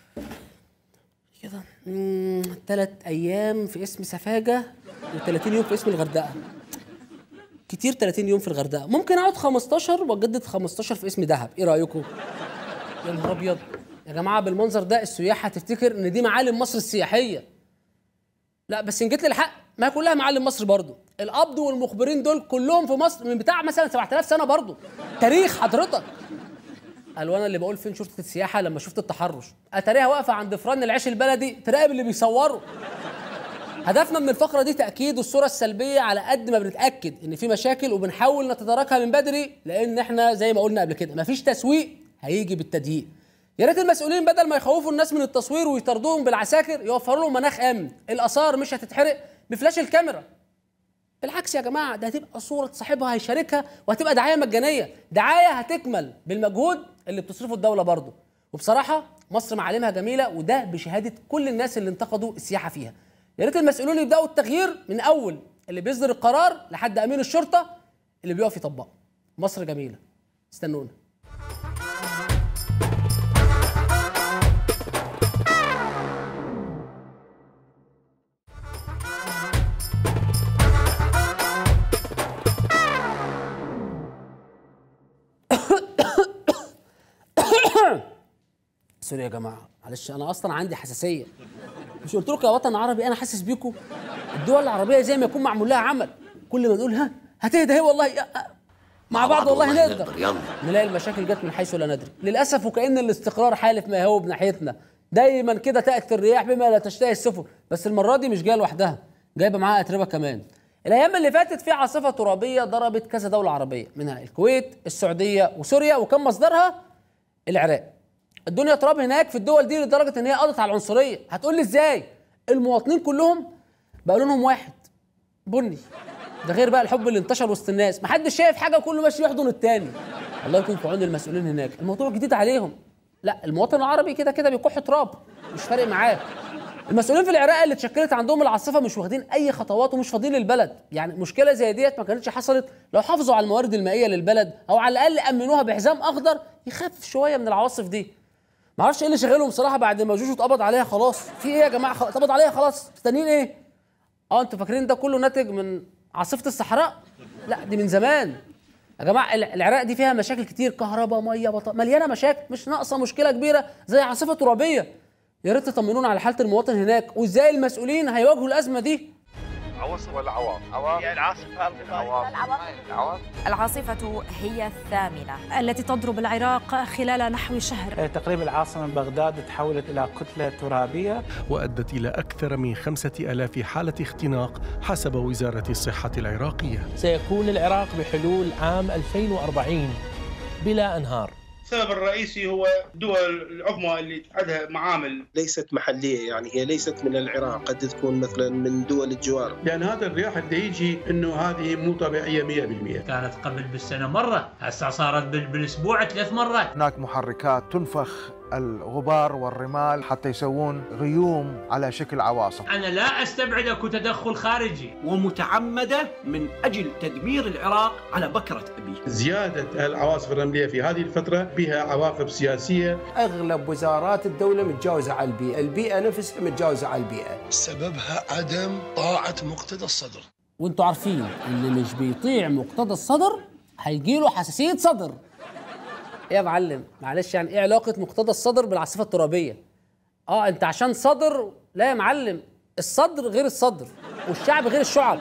كده ثلاث ايام في اسم سفاجه و30 يوم في اسم الغردقه كتير 30 يوم في الغردقه ممكن اقعد 15 واجدد 15 في اسم دهب ايه رايكم يا نهار ابيض يا جماعه بالمنظر ده السياح هتفتكر ان دي معالم مصر السياحيه لا بس ان جيت للحق ما هي كلها معالم مصر برضو القبض والمخبرين دول كلهم في مصر من بتاع مثلا 7000 سنه برضو تاريخ حضرتك قالوا انا اللي بقول فين شرطه السياحه لما شفت التحرش اتاريها واقفه عند فرن العيش البلدي تراقب اللي بيصوروا هدفنا من الفقره دي تاكيد الصوره السلبيه على قد ما بنتاكد ان في مشاكل وبنحاول نتداركها من بدري لان احنا زي ما قلنا قبل كده مفيش تسويق هيجي بالتدقيق يا ريت المسؤولين بدل ما يخوفوا الناس من التصوير ويطردوهم بالعساكر يوفروا لهم مناخ امن الاثار مش هتتحرق بفلاش الكاميرا بالعكس يا جماعه ده هتبقى صوره صاحبها هيشاركها وهتبقى دعايه مجانيه دعايه هتكمل بالمجهود اللي بتصرفه الدوله برضه وبصراحه مصر معالمها جميله وده بشهاده كل الناس اللي انتقدوا السياحه فيها يا ريت المسؤولين يبداوا التغيير من اول اللي بيصدر القرار لحد امين الشرطه اللي بيقف يطبقه مصر جميله استنونا سوري يا جماعه معلش انا اصلا عندي حساسيه مش قلت لكم يا وطن عربي انا حاسس بيكم الدول العربيه زي ما يكون معمول لها عمل كل ما نقول ها هتهدى هي والله يا- مع بعض والله نقدر يلا نلاقي المشاكل جت من حيث لا ندري للاسف وكان الاستقرار حالف ما هو بناحيتنا دايما كده تاتي الرياح بما لا تشتهي السفن بس المره دي مش جايه لوحدها جايبه معاها اتربه كمان الايام اللي فاتت في عاصفه ترابيه ضربت كذا دوله عربيه منها الكويت السعوديه وسوريا وكان مصدرها العراق الدنيا تراب هناك في الدول دي لدرجه ان هي قضت على العنصريه هتقول لي ازاي المواطنين كلهم بقى لونهم واحد بني ده غير بقى الحب اللي انتشر وسط الناس محدش شايف حاجه كله ماشي يحضن التاني الله يكون في عون المسؤولين هناك الموضوع جديد عليهم لا المواطن العربي كده كده بيكح تراب مش فارق معاه المسؤولين في العراق اللي اتشكلت عندهم العاصفه مش واخدين اي خطوات ومش فاضيين للبلد يعني مشكله زي ديت ما كانتش حصلت لو حافظوا على الموارد المائيه للبلد او على الاقل امنوها بحزام اخضر يخفف شويه من العواصف دي ما اعرفش ايه اللي شغلهم بصراحه بعد ما جوجو اتقبض عليها خلاص في ايه يا جماعه خ- اتقبض عليها خلاص مستنيين ايه اه انتوا فاكرين ده كله ناتج من عاصفه الصحراء لا دي من زمان يا جماعه الع- العراق دي فيها مشاكل كتير كهرباء ميه بط... مليانه مشاكل مش ناقصه مشكله كبيره زي عاصفه ترابيه يا ريت تطمنونا على حاله المواطن هناك وازاي المسؤولين هيواجهوا الازمه دي عواصف ولا عواصف؟ عواصف هي العاصفة العواصف العاصفة هي الثامنة التي تضرب العراق خلال نحو شهر تقريبا العاصمة بغداد تحولت إلى كتلة ترابية وأدت إلى أكثر من خمسة ألاف حالة اختناق حسب وزارة الصحة العراقية سيكون العراق بحلول عام 2040 بلا أنهار السبب الرئيسي هو الدول العظمى اللي عندها معامل ليست محليه يعني هي ليست من العراق قد تكون مثلا من دول الجوار لان هذا الرياح اللي يجي انه هذه مو طبيعيه 100% كانت قبل بالسنة مرة هسه صارت بال- بالأسبوع ثلاث مرات هناك محركات تنفخ الغبار والرمال حتى يسوون غيوم على شكل عواصف أنا لا أستبعد أكو تدخل خارجي ومتعمدة من أجل تدمير العراق على بكرة أبيه زياده العواصف الرمليه في هذه الفتره بها عواقب سياسيه اغلب وزارات الدوله متجاوزه على البيئه، البيئه نفسها متجاوزه على البيئه. سببها عدم طاعة مقتدى الصدر وانتوا عارفين اللي مش بيطيع مقتضى الصدر هيجيله حساسيه صدر ايه يا معلم معلش يعني ايه علاقه مقتضى الصدر بالعاصفه الترابيه اه انت عشان صدر لا يا معلم الصدر غير الصدر والشعب غير الشعب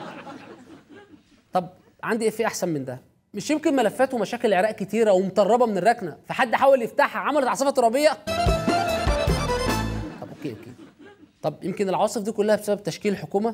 طب عندي ايه في احسن من ده مش يمكن ملفات ومشاكل العراق كتيره ومطربه من الركنه فحد حاول يفتحها عملت عاصفه ترابيه طب اوكي اوكي طب يمكن العواصف دي كلها بسبب تشكيل الحكومه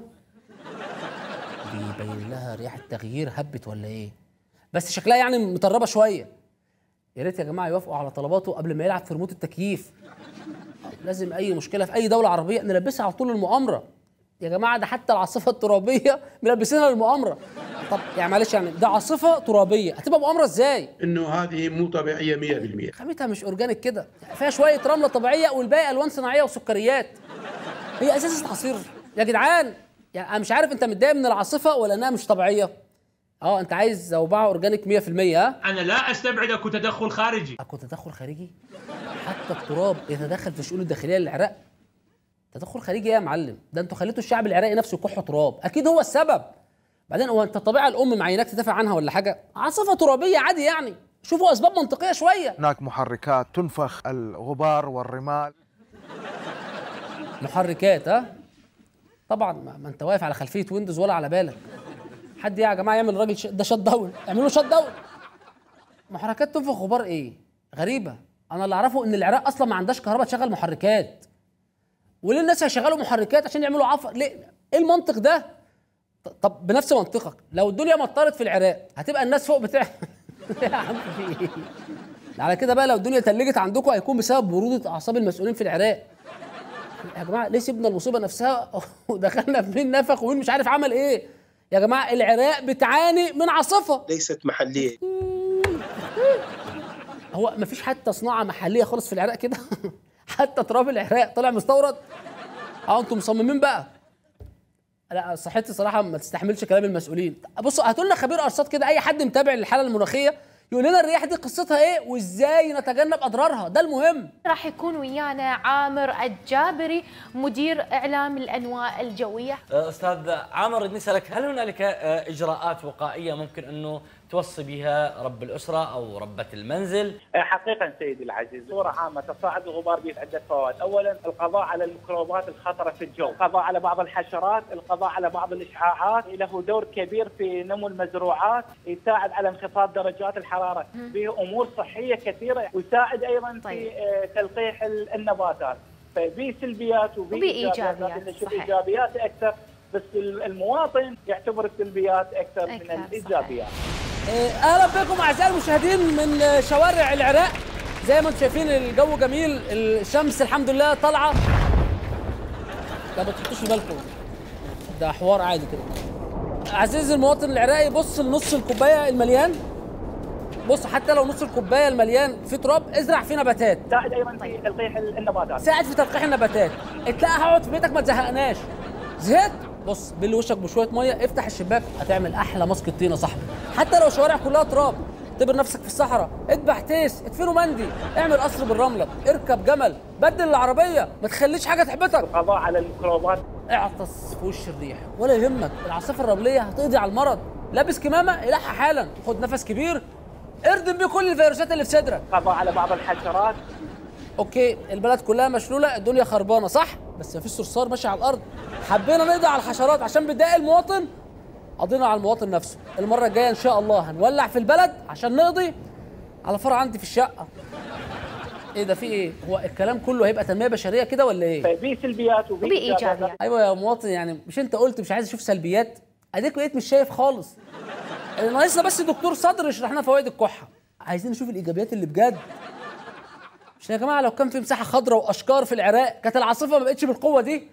بيبين لها ريحه تغيير هبت ولا ايه بس شكلها يعني مطربه شويه يا ريت يا جماعه يوافقوا على طلباته قبل ما يلعب في ريموت التكييف لازم اي مشكله في اي دوله عربيه نلبسها على طول المؤامره يا جماعه ده حتى العاصفه الترابيه ملبسينها للمؤامره طب يعني معلش يعني ده عاصفه ترابيه هتبقى مؤامره ازاي انه هذه مو طبيعيه 100% خامتها مش اورجانيك كده فيها شويه رمله طبيعيه والباقي الوان صناعيه وسكريات هي اساس عصير يا جدعان يعني انا مش عارف انت متضايق من العاصفه ولا انها مش طبيعيه اه انت عايز زوبعه اورجانيك 100% ها أنا لا أستبعد أكو تدخل خارجي اكو تدخل خارجي حتى التراب يتدخل في الشؤون الداخليه للعراق تدخل خارجي ايه يا معلم ده انتوا خليتوا الشعب العراقي نفسه يكح تراب اكيد هو السبب بعدين هو انت الطبيعه الام معيناك تدافع عنها ولا حاجه عاصفه ترابيه عادي يعني شوفوا اسباب منطقيه شويه هناك محركات تنفخ الغبار والرمال محركات ها طبعا ما ما انت واقف على خلفيه ويندوز ولا على بالك حد يا جماعه يعمل الراجل ش... ده شت داون اعملوا شت داون محركات تنفخ غبار ايه غريبه انا اللي اعرفه ان العراق اصلا ما عندهاش كهرباء تشغل محركات وليه الناس هيشغلوا محركات عشان يعملوا عفر ليه ايه المنطق ده ط- طب بنفس منطقك لو الدنيا مطرت في العراق هتبقى الناس فوق بتاع يا عم في ايه على كده بقى لو الدنيا تلجت عندكم هيكون بسبب برودة اعصاب المسؤولين في العراق يا جماعه ليه سيبنا المصيبه نفسها ودخلنا في مين نفخ ومين مش عارف عمل ايه يا جماعه العراق بتعاني من عاصفه ليست محليه هو مفيش حتى صناعه محليه خالص في العراق كده حتى تراب العراق طلع مستورد اه انتم مصممين بقى لا صحتي صراحه ما تستحملش كلام المسؤولين بصوا هاتوا لنا خبير ارصاد كده اي حد متابع للحاله المناخيه يقول لنا الرياح دي قصتها ايه وازاي نتجنب اضرارها ده المهم راح يكون ويانا عامر الجابري مدير اعلام الانواع الجويه استاذ عامر نسالك هل هنالك اجراءات وقائيه ممكن انه توصي بها رب الاسره او ربه المنزل حقيقة سيدي العزيز صورة عامة تصاعد الغبار به عدة فوائد أولا القضاء على الميكروبات الخطرة في الجو القضاء على بعض الحشرات القضاء على بعض الإشعاعات له دور كبير في نمو المزروعات يساعد على انخفاض درجات الحرارة به أمور صحية كثيرة ويساعد أيضا في آه، تلقيح ال- النباتات فبه سلبيات وبه وبه إيجابيات، لكن نشوف صحيح. إيجابيات أكثر بس المواطن يعتبر السلبيات أكثر من الإيجابيات إيه، اهلا بكم اعزائي المشاهدين من آه، شوارع العراق زي ما انتم شايفين الجو جميل الشمس الحمد لله طالعه لا ما تحطوش في بالكم ده حوار عادي كده عزيزي المواطن العراقي بص لنص الكوبايه المليان بص حتى لو نص الكوبايه المليان فيه تراب ازرع فيه نباتات ساعد ايضا في تلقيح النباتات ساعد في تلقيح النباتات اتلاقى هقعد في بيتك ما تزهقناش زهقت بص بل وشك بشويه ميه افتح الشباك هتعمل احلى ماسك طين يا صاحبي حتى لو شوارع كلها تراب اعتبر نفسك في الصحراء اذبح تيس ادفنه مندي اعمل قصر بالرمله اركب جمل بدل العربيه ما تخليش حاجه تحبطك القضاء على الميكروبات اعطس في وش الريح ولا يهمك العاصفه الرمليه هتقضي على المرض لابس كمامه الحق حالا خد نفس كبير اردم بيه كل الفيروسات اللي في صدرك القضاء على بعض الحشرات اوكي البلد كلها مشلوله الدنيا خربانه صح بس مفيش صرصار ماشي على الارض حبينا نقضي على الحشرات عشان بتضايق المواطن قضينا على المواطن نفسه المره الجايه ان شاء الله هنولع في البلد عشان نقضي على فرع عندي في الشقه ايه ده في ايه هو الكلام كله هيبقى تنميه بشريه كده ولا ايه فبه سلبيات وبه وبه إيجابيات. ايوه يا مواطن يعني مش انت قلت مش عايز اشوف سلبيات اديك بقيت مش شايف خالص ناقصنا بس دكتور صدر يشرح لنا فوائد الكحه عايزين نشوف الايجابيات اللي بجد مش يا جماعه لو كان في مساحه خضراء واشجار في العراق كانت العاصفه ما بقتش بالقوه دي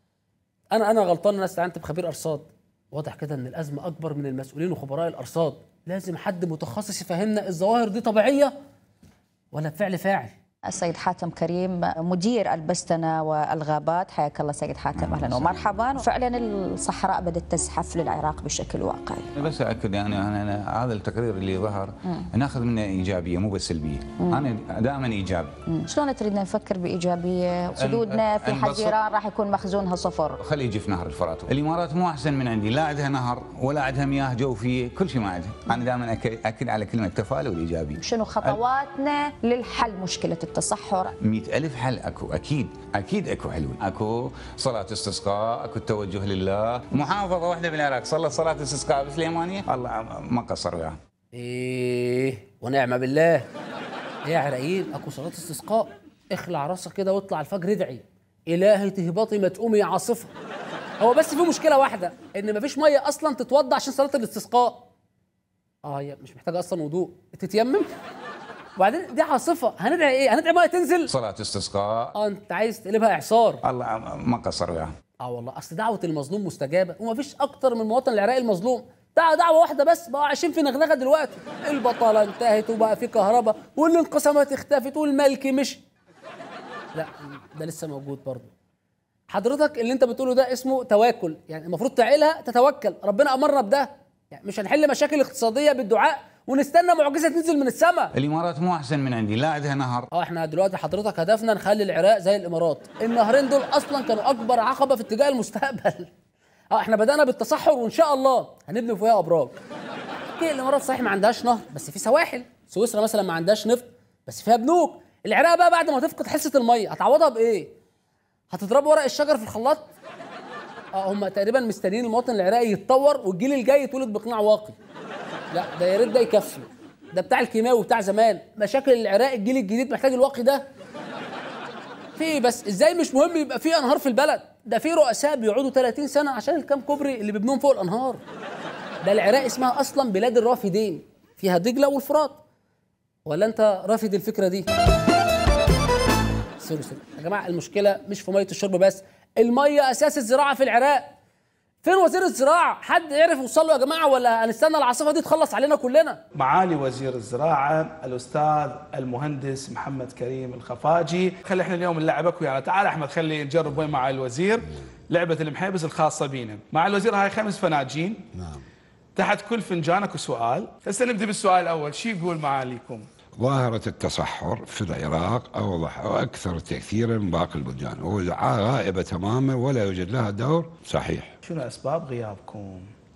انا انا غلطان ان انا استعنت بخبير ارصاد واضح كده ان الازمه اكبر من المسؤولين وخبراء الارصاد لازم حد متخصص يفهمنا الظواهر دي طبيعيه ولا بفعل فاعل السيد حاتم كريم مدير البستنة والغابات حياك الله سيد حاتم أهلا ومرحبا فعلا الصحراء بدأت تزحف للعراق بشكل واقعي بس اكد يعني انا, أنا هذا التقرير اللي ظهر مم. ناخذ منه ايجابيه مو بس سلبيه مم. انا دائما ايجابي مم. شلون تريدنا نفكر بإيجابية حدودنا في البسط- حزيران راح يكون مخزونها صفر خليه يجي في نهر الفرات الامارات مو احسن من عندي لا عندها نهر ولا عندها مياه جوفيه كل شيء ما عندها انا دائما اكد على كلمه التفاؤل والايجابيه شنو خطواتنا للحل مشكلة التصحر مئة ألف حل أكو أكيد أكيد أكو حلول أكو صلاة استسقاء أكو التوجه لله محافظة واحدة بالعراق صلت صلاة استسقاء بسليمانية الله ما قصر وياها ايه ونعم بالله ايه يا عراقيين اكو صلاه استسقاء اخلع راسك كده واطلع الفجر ادعي الهي تهبطي ما تقومي يا عاصفه هو بس في مشكله واحده ان مفيش ميه اصلا تتوضى عشان صلاه الاستسقاء اه هي مش محتاجه اصلا وضوء تتيمم وبعدين دي عاصفه هندعي ايه هندعي ميه تنزل صلاة استسقاء اه انت عايز تقلبها اعصار الله ما قصر وياها اه والله اصل دعوه المظلوم مستجابه ومفيش اكتر من المواطن العراقي المظلوم دعوه دعوه واحده بس بقوا عايشين في نغنغه دلوقتي البطاله انتهت وبقى في كهرباء والانقسامات اختفت والملك مشي لا ده لسه موجود برضه حضرتك اللي انت بتقوله ده اسمه تواكل يعني المفروض تعيلها تتوكل ربنا امرنا بده يعني مش هنحل مشاكل اقتصاديه بالدعاء ونستنى معجزه تنزل من السماء الإمارات مو أحسن من عندي لا عندها نهر اه احنا دلوقتي حضرتك هدفنا نخلي العراق زي الامارات النهرين دول اصلا كانوا اكبر عقبه في اتجاه المستقبل اه احنا بدانا بالتصحر وان شاء الله هنبني فيها ابراج اوكي الامارات صحيح ما عندهاش نهر بس في سواحل سويسرا مثلا ما عندهاش نفط بس فيها بنوك العراق بقى بعد ما تفقد حصه الميه هتعوضها بايه هتضرب ورق الشجر في الخلاط اه هم تقريبا مستنيين المواطن العراقي يتطور والجيل الجاي يتولد باقناع واقي لا ده يا ريت ده يكفي ده بتاع الكيماوي بتاع زمان مشاكل العراق الجيل الجديد محتاج الواقي ده في ايه بس ازاي مش مهم يبقى في انهار في البلد ده في رؤساء بيقعدوا 30 سنه عشان الكام كوبري اللي بيبنوهم فوق الانهار ده العراق اسمها اصلا بلاد الرافدين فيها دجله والفرات ولا انت رافض الفكره دي سوري سوري يا جماعه المشكله مش في ميه الشرب بس الميه اساس الزراعه في العراق فين وزير الزراعه حد يعرف يوصل له يا جماعه ولا هنستنى العاصفه دي تخلص علينا كلنا معالي وزير الزراعة الأستاذ المهندس محمد كريم الخفاجي خلي احنا اليوم نلعبك ويانا تعال أحمد خلي نجرب وين مع الوزير لعبة المحيبس الخاصة بينا مع الوزير هاي خمس فناجين نعم تحت كل فنجان اكو سؤال هسه نبدا بالسؤال الاول شو يقول معاليكم ظاهرة التصحر في العراق أوضح وأكثر تأثيرا من باقي البلدان وغائبة تماما ولا يوجد لها دور صحيح شنو اسباب غيابكم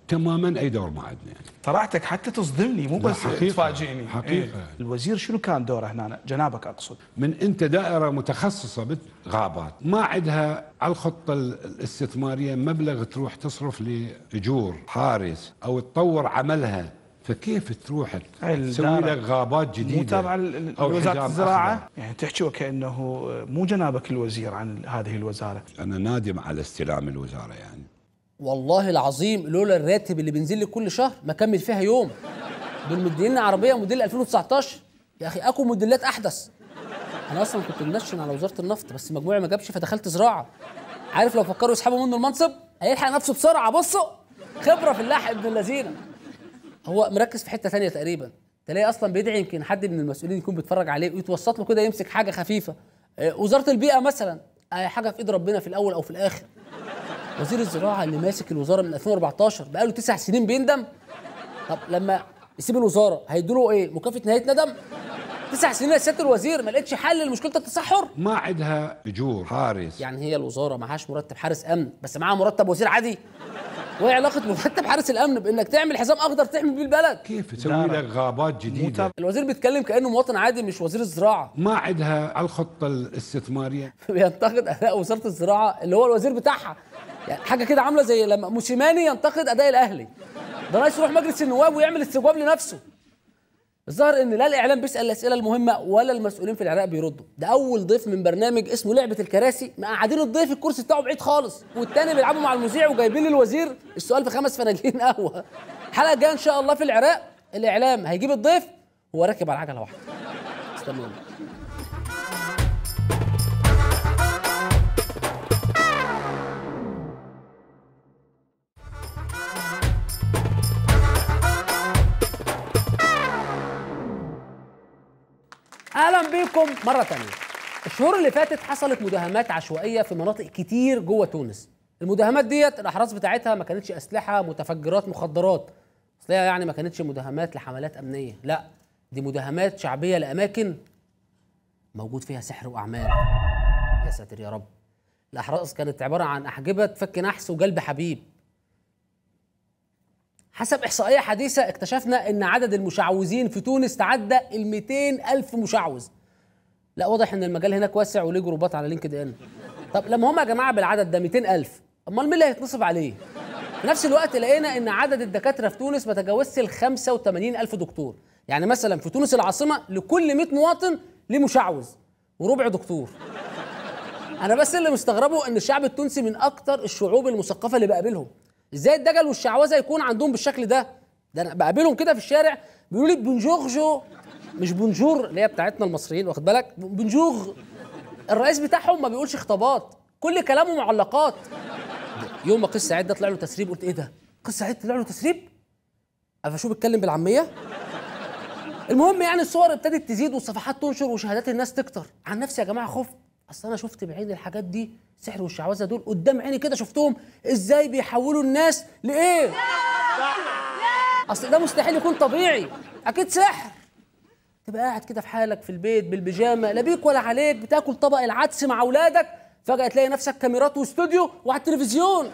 تماما اي دور ما عندنا يعني. طرحتك حتى تصدمني مو لا، بس حقيقة. تفاجئني حقيقة. إيه. الوزير شنو كان دوره هنا جنابك اقصد من انت دائره متخصصه بالغابات ما عندها على الخطه الاستثماريه مبلغ تروح تصرف لاجور حارس او تطور عملها فكيف تروح هاي تسوي الدارة لك غابات جديده مو تابعه ل- أو لوزاره حجاب الزراعه أخضر؟ يعني تحكي وكانه مو جنابك الوزير عن هذه الوزاره انا نادم على استلام الوزاره يعني والله العظيم لولا الراتب اللي بينزل لي كل شهر ما كمل فيها يوم دول مدينا عربيه موديل 2019 يا اخي اكو موديلات احدث انا اصلا كنت منشن على وزاره النفط بس مجموعي ما جابش فدخلت زراعه عارف لو فكروا يسحبوا منه المنصب هيلحق نفسه بسرعه بصوا خبره في اللحق ابن اللذينه هو مركز في حته ثانيه تقريبا تلاقي اصلا بيدعي يمكن حد من المسؤولين يكون بيتفرج عليه ويتوسط له كده يمسك حاجه خفيفه آه، وزاره البيئه مثلا آه، حاجه في ايد ربنا في الاول او في الاخر وزير الزراعه اللي ماسك الوزاره من 2014 بقاله تسع سنين بيندم طب لما يسيب الوزاره هيدوا له ايه مكافاه نهايه ندم تسع سنين يا سياده الوزير ما لقيتش حل لمشكله التصحر ما عندها اجور حارس يعني هي الوزاره معهاش مرتب حارس امن بس معاها مرتب وزير عادي وايه علاقه مرتب حارس الامن بانك تعمل حزام اخضر تحمي بيه البلد كيف تسوي لك غابات جديده الوزير بيتكلم كانه مواطن عادي مش وزير الزراعه ما عندها على الخطه الاستثماريه بينتقد اداء وزاره الزراعه اللي هو الوزير بتاعها يعني حاجه كده عامله زي لما موسيماني ينتقد اداء الاهلي ده رئيس يروح مجلس النواب ويعمل استجواب لنفسه الظاهر ان لا الاعلام بيسال الاسئله المهمه ولا المسؤولين في العراق بيردوا ده اول ضيف من برنامج اسمه لعبه الكراسي مقعدين الضيف الكرسي بتاعه بعيد خالص والتاني بيلعبوا مع المذيع وجايبين للوزير السؤال في خمس فناجين قهوه الحلقه الجايه ان شاء الله في العراق الاعلام هيجيب الضيف وهو راكب على عجله واحده استنوني اهلا بيكم مره تانية الشهور اللي فاتت حصلت مداهمات عشوائيه في مناطق كتير جوه تونس المداهمات ديت الاحراز بتاعتها ما كانتش اسلحه متفجرات مخدرات اصل هي يعني ما كانتش مداهمات لحملات امنيه لا دي مداهمات شعبيه لاماكن موجود فيها سحر واعمال يا ساتر يا رب الاحراز كانت عباره عن احجبه فك نحس وجلب حبيب حسب إحصائية حديثة اكتشفنا أن عدد المشعوذين في تونس تعدى ال 200 ألف مشعوذ لا واضح أن المجال هناك واسع وليه جروبات على لينكد إن طب لما هم يا جماعة بالعدد ده 200 ألف أمال مين اللي هيتنصب عليه؟ في نفس الوقت لقينا أن عدد الدكاترة في تونس ما تجاوزش ال 85 ألف دكتور يعني مثلا في تونس العاصمة لكل 100 مواطن ليه مشعوذ وربع دكتور انا بس اللي مستغربه ان الشعب التونسي من اكتر الشعوب المثقفه اللي بقابلهم ازاي الدجل والشعوذه يكون عندهم بالشكل ده ده انا بقابلهم كده في الشارع بيقولوا لي بونجور جو مش بونجور اللي هي بتاعتنا المصريين واخد بالك بونجور الرئيس بتاعهم ما بيقولش خطابات كل كلامه معلقات يوم ما قس سعيد ده طلع له تسريب قلت ايه ده قس سعيد طلع له تسريب افشو بيتكلم بالعاميه المهم يعني الصور ابتدت تزيد والصفحات تنشر وشهادات الناس تكتر عن نفسي يا جماعه خفت اصل انا شفت بعيني الحاجات دي السحر والشعوذه دول قدام عيني كده شفتهم ازاي بيحولوا الناس لايه اصل ده مستحيل يكون طبيعي اكيد سحر تبقى قاعد كده في حالك في البيت بالبيجامه لا بيك ولا عليك بتاكل طبق العدس مع اولادك فجاه تلاقي نفسك كاميرات واستوديو وعلى التلفزيون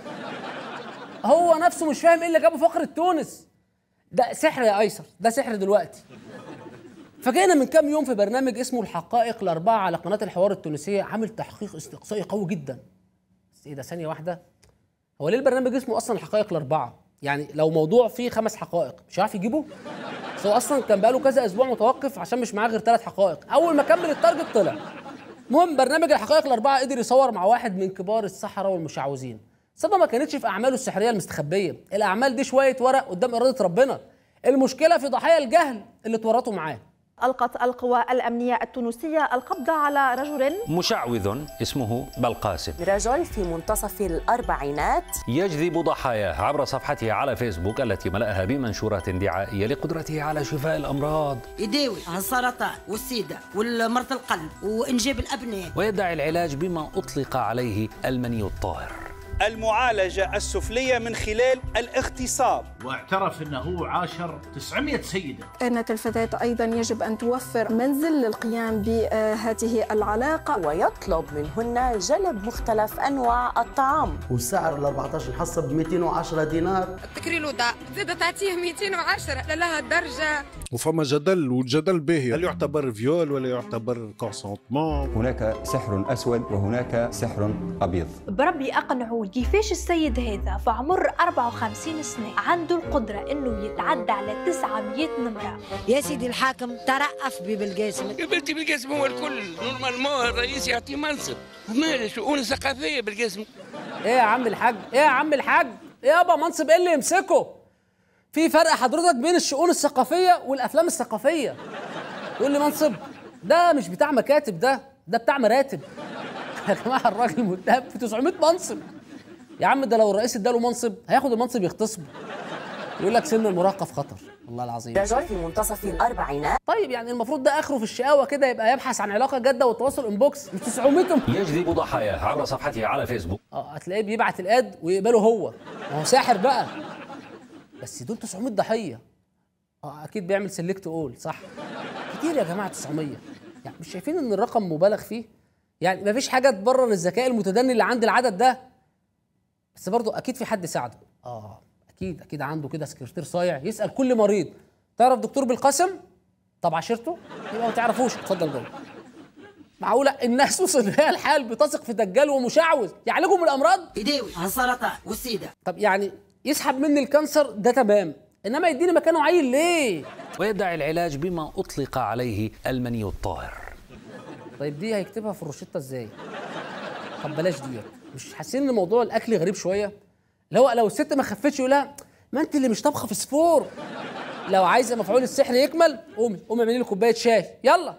هو نفسه مش فاهم ايه اللي جابه فقره تونس ده سحر يا ايسر ده سحر دلوقتي فجينا من كام يوم في برنامج اسمه الحقائق الأربعة على قناة الحوار التونسية عامل تحقيق استقصائي قوي جدا بس ايه ده ثانية واحدة هو ليه البرنامج اسمه أصلا الحقائق الأربعة يعني لو موضوع فيه خمس حقائق مش عارف يجيبه بس هو أصلا كان بقاله كذا أسبوع متوقف عشان مش معاه غير ثلاث حقائق أول ما كمل التارجت طلع المهم برنامج الحقائق الأربعة قدر يصور مع واحد من كبار السحرة والمشعوذين الصدمة ما كانتش في أعماله السحرية المستخبية الأعمال دي شوية ورق قدام إرادة ربنا المشكلة في ضحايا الجهل اللي اتورطوا معاه ألقت القوى الأمنية التونسية القبض على رجل مشعوذ اسمه بلقاسم رجل في منتصف الأربعينات يجذب ضحاياه عبر صفحته على فيسبوك التي ملأها بمنشورات دعائية لقدرته على شفاء الأمراض يداوي السرطان والسيدة والمرض القلب وإنجاب الأبناء ويدعي العلاج بما أطلق عليه المني الطاهر المعالجة السفلية من خلال الاغتصاب واعترف أنه هو عاشر 900 سيدة كانت الفتاة أيضا يجب أن توفر منزل للقيام بهذه العلاقة ويطلب منهن جلب مختلف أنواع الطعام وسعر ال 14 حصة ب 210 دينار تكري ده زاد تعطيه 210 لها درجة وفما جدل والجدل باهي هل يعتبر فيول ولا يعتبر كونسونتمون هناك سحر اسود وهناك سحر ابيض بربي اقنعوا كيفاش السيد هذا في عمر 54 سنه عنده القدره انه يتعدى على 900 نمره يا سيدي الحاكم ترأف ببلقاسم قبلتي بالقاسم هو الكل نورمالمون الرئيس يعطي منصب ومال الشؤون الثقافيه بالقاسم ايه يا عم الحاج ايه يا عم الحاج يابا منصب ايه اللي يمسكه في فرق حضرتك بين الشؤون الثقافيه والافلام الثقافيه تقول لي منصب ده مش بتاع مكاتب ده ده بتاع مراتب يا جماعه الراجل متهم في 900 منصب يا عم ده لو الرئيس اداله منصب هياخد المنصب يغتصبه يقول لك سن المراهقه في خطر والله العظيم رجل في منتصف الاربعينات طيب يعني المفروض ده اخره في الشقاوه كده يبقى يبحث عن علاقه جاده والتواصل انبوكس مش 900 يجذب ضحاياه عبر صفحته على فيسبوك اه هتلاقيه بيبعت الاد ويقبله هو ما هو ساحر بقى بس دول 900 ضحيه اه اكيد بيعمل سيلكت اول صح كتير يا جماعه 900 يعني مش شايفين ان الرقم مبالغ فيه يعني مفيش حاجه تبرر الذكاء المتدني اللي عند العدد ده بس برضه اكيد في حد ساعده اه اكيد اكيد عنده كده سكرتير صايع يسال كل مريض تعرف دكتور بالقاسم طب عشرته يبقى ما تعرفوش اتفضل جوه معقوله الناس وصل لها الحال بتثق في دجال ومشعوذ يعالجوا من الامراض يداوي على السرطان والسيده طب يعني يسحب مني الكانسر ده تمام انما يديني مكانه عيل ليه ويدعي العلاج بما اطلق عليه المني الطاهر طيب دي هيكتبها في الروشته ازاي طب بلاش ديت مش حاسين ان موضوع الاكل غريب شويه اللي هو لو الست ما خفتش يقول لها ما انت اللي مش طابخه فسفور لو عايزه مفعول السحر يكمل قومي قومي اعملي لي كوبايه شاي يلا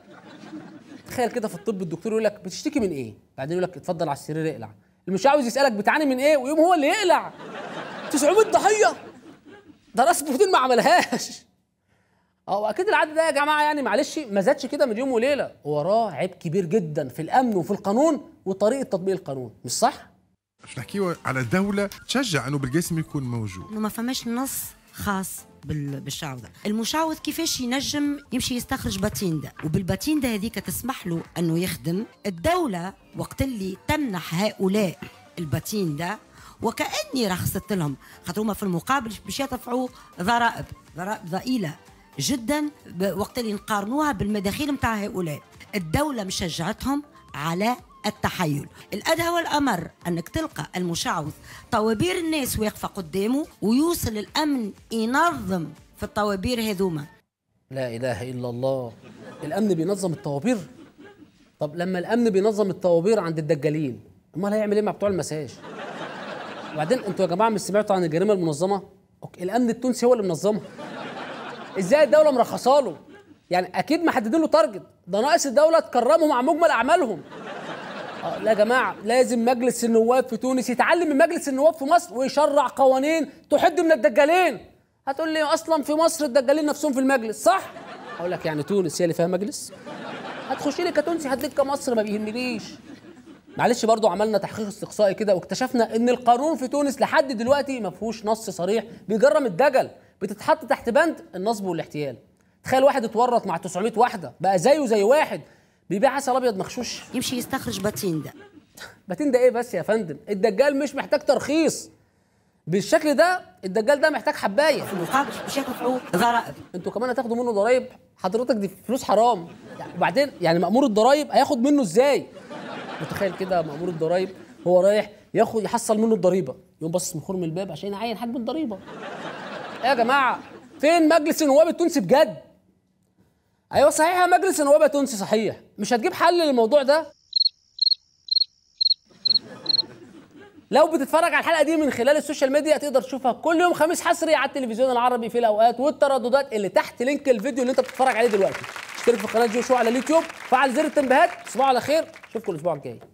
تخيل كده في الطب الدكتور يقول لك بتشتكي من ايه بعدين يقول لك اتفضل على السرير اقلع المش عاوز يسالك بتعاني من ايه ويقوم هو اللي يقلع 900 ضحيه ده راس بروتين ما عملهاش اه اكيد العدد ده يا جماعه يعني معلش ما زادش كده من يوم وليله وراه عيب كبير جدا في الامن وفي القانون وطريقه تطبيق القانون مش صح باش نحكيو على دولة تشجع انه بالقاسم يكون موجود انه ما فماش نص خاص بال- بالشعوذة المشعوذ كيفاش ينجم يمشي يستخرج باتيندا وبالباتيندا هذيك تسمح له انه يخدم الدولة وقت اللي تمنح هؤلاء الباتيندا وكأني رخصت لهم خاطر هما في المقابل باش يدفعوا ضرائب ضرائب ضئيلة جدا ب- وقت اللي نقارنوها بالمداخيل نتاع هؤلاء الدولة مشجعتهم على التحيل الأدهى والأمر أنك تلقى المشعوذ طوابير الناس واقفة قدامه ويوصل الأمن ينظم في الطوابير هذوما لا اله الا الله الامن بينظم الطوابير طب لما الامن بينظم الطوابير عند الدجالين امال هيعمل ايه مع بتوع المساج وبعدين انتوا يا جماعه مش سمعتوا عن الجريمه المنظمه أوكي. الامن التونسي هو اللي منظمها ازاي الدوله مرخصه له يعني اكيد محددين له تارجت ده ناقص الدوله تكرمه مع مجمل اعمالهم آه، لا يا جماعه لازم مجلس النواب في تونس يتعلم من مجلس النواب في مصر ويشرع قوانين تحد من الدجالين هتقول لي اصلا في مصر الدجالين نفسهم في المجلس صح اقول لك يعني تونس هي اللي فيها مجلس هتخش لي كتونسي هتلاقيك كمصر ما بيهمنيش معلش برضو عملنا تحقيق استقصائي كده واكتشفنا ان القانون في تونس لحد دلوقتي ما فيهوش نص صريح بيجرم الدجل بتتحط تحت بند النصب والاحتيال تخيل واحد اتورط مع 900 واحده بقى زيه زي واحد بيبيع عسل ابيض مغشوش يمشي يستخرج باتيندا باتين ده ايه بس يا فندم الدجال مش محتاج ترخيص بالشكل ده الدجال ده محتاج حبايه في المقابل مش هيدفعوا ضرائب انتوا كمان هتاخدوا منه ضرايب حضرتك دي فلوس حرام يعني وبعدين يعني مأمور الضرايب هياخد منه ازاي متخيل كده مأمور الضرايب هو رايح ياخد يحصل منه الضريبه يقوم باصص من خرم الباب عشان يعين حجم الضريبه ايه يا جماعه فين مجلس النواب التونسي بجد ايوه صحيح يا مجلس النواب التونسي صحيح مش هتجيب حل للموضوع ده لو بتتفرج على الحلقه دي من خلال السوشيال ميديا تقدر تشوفها كل يوم خميس حصري على التلفزيون العربي في الاوقات والترددات اللي تحت لينك الفيديو اللي انت بتتفرج عليه دلوقتي اشترك في قناه جو شو على اليوتيوب فعل زر التنبيهات تصبحوا على خير اشوفكم الاسبوع الجاي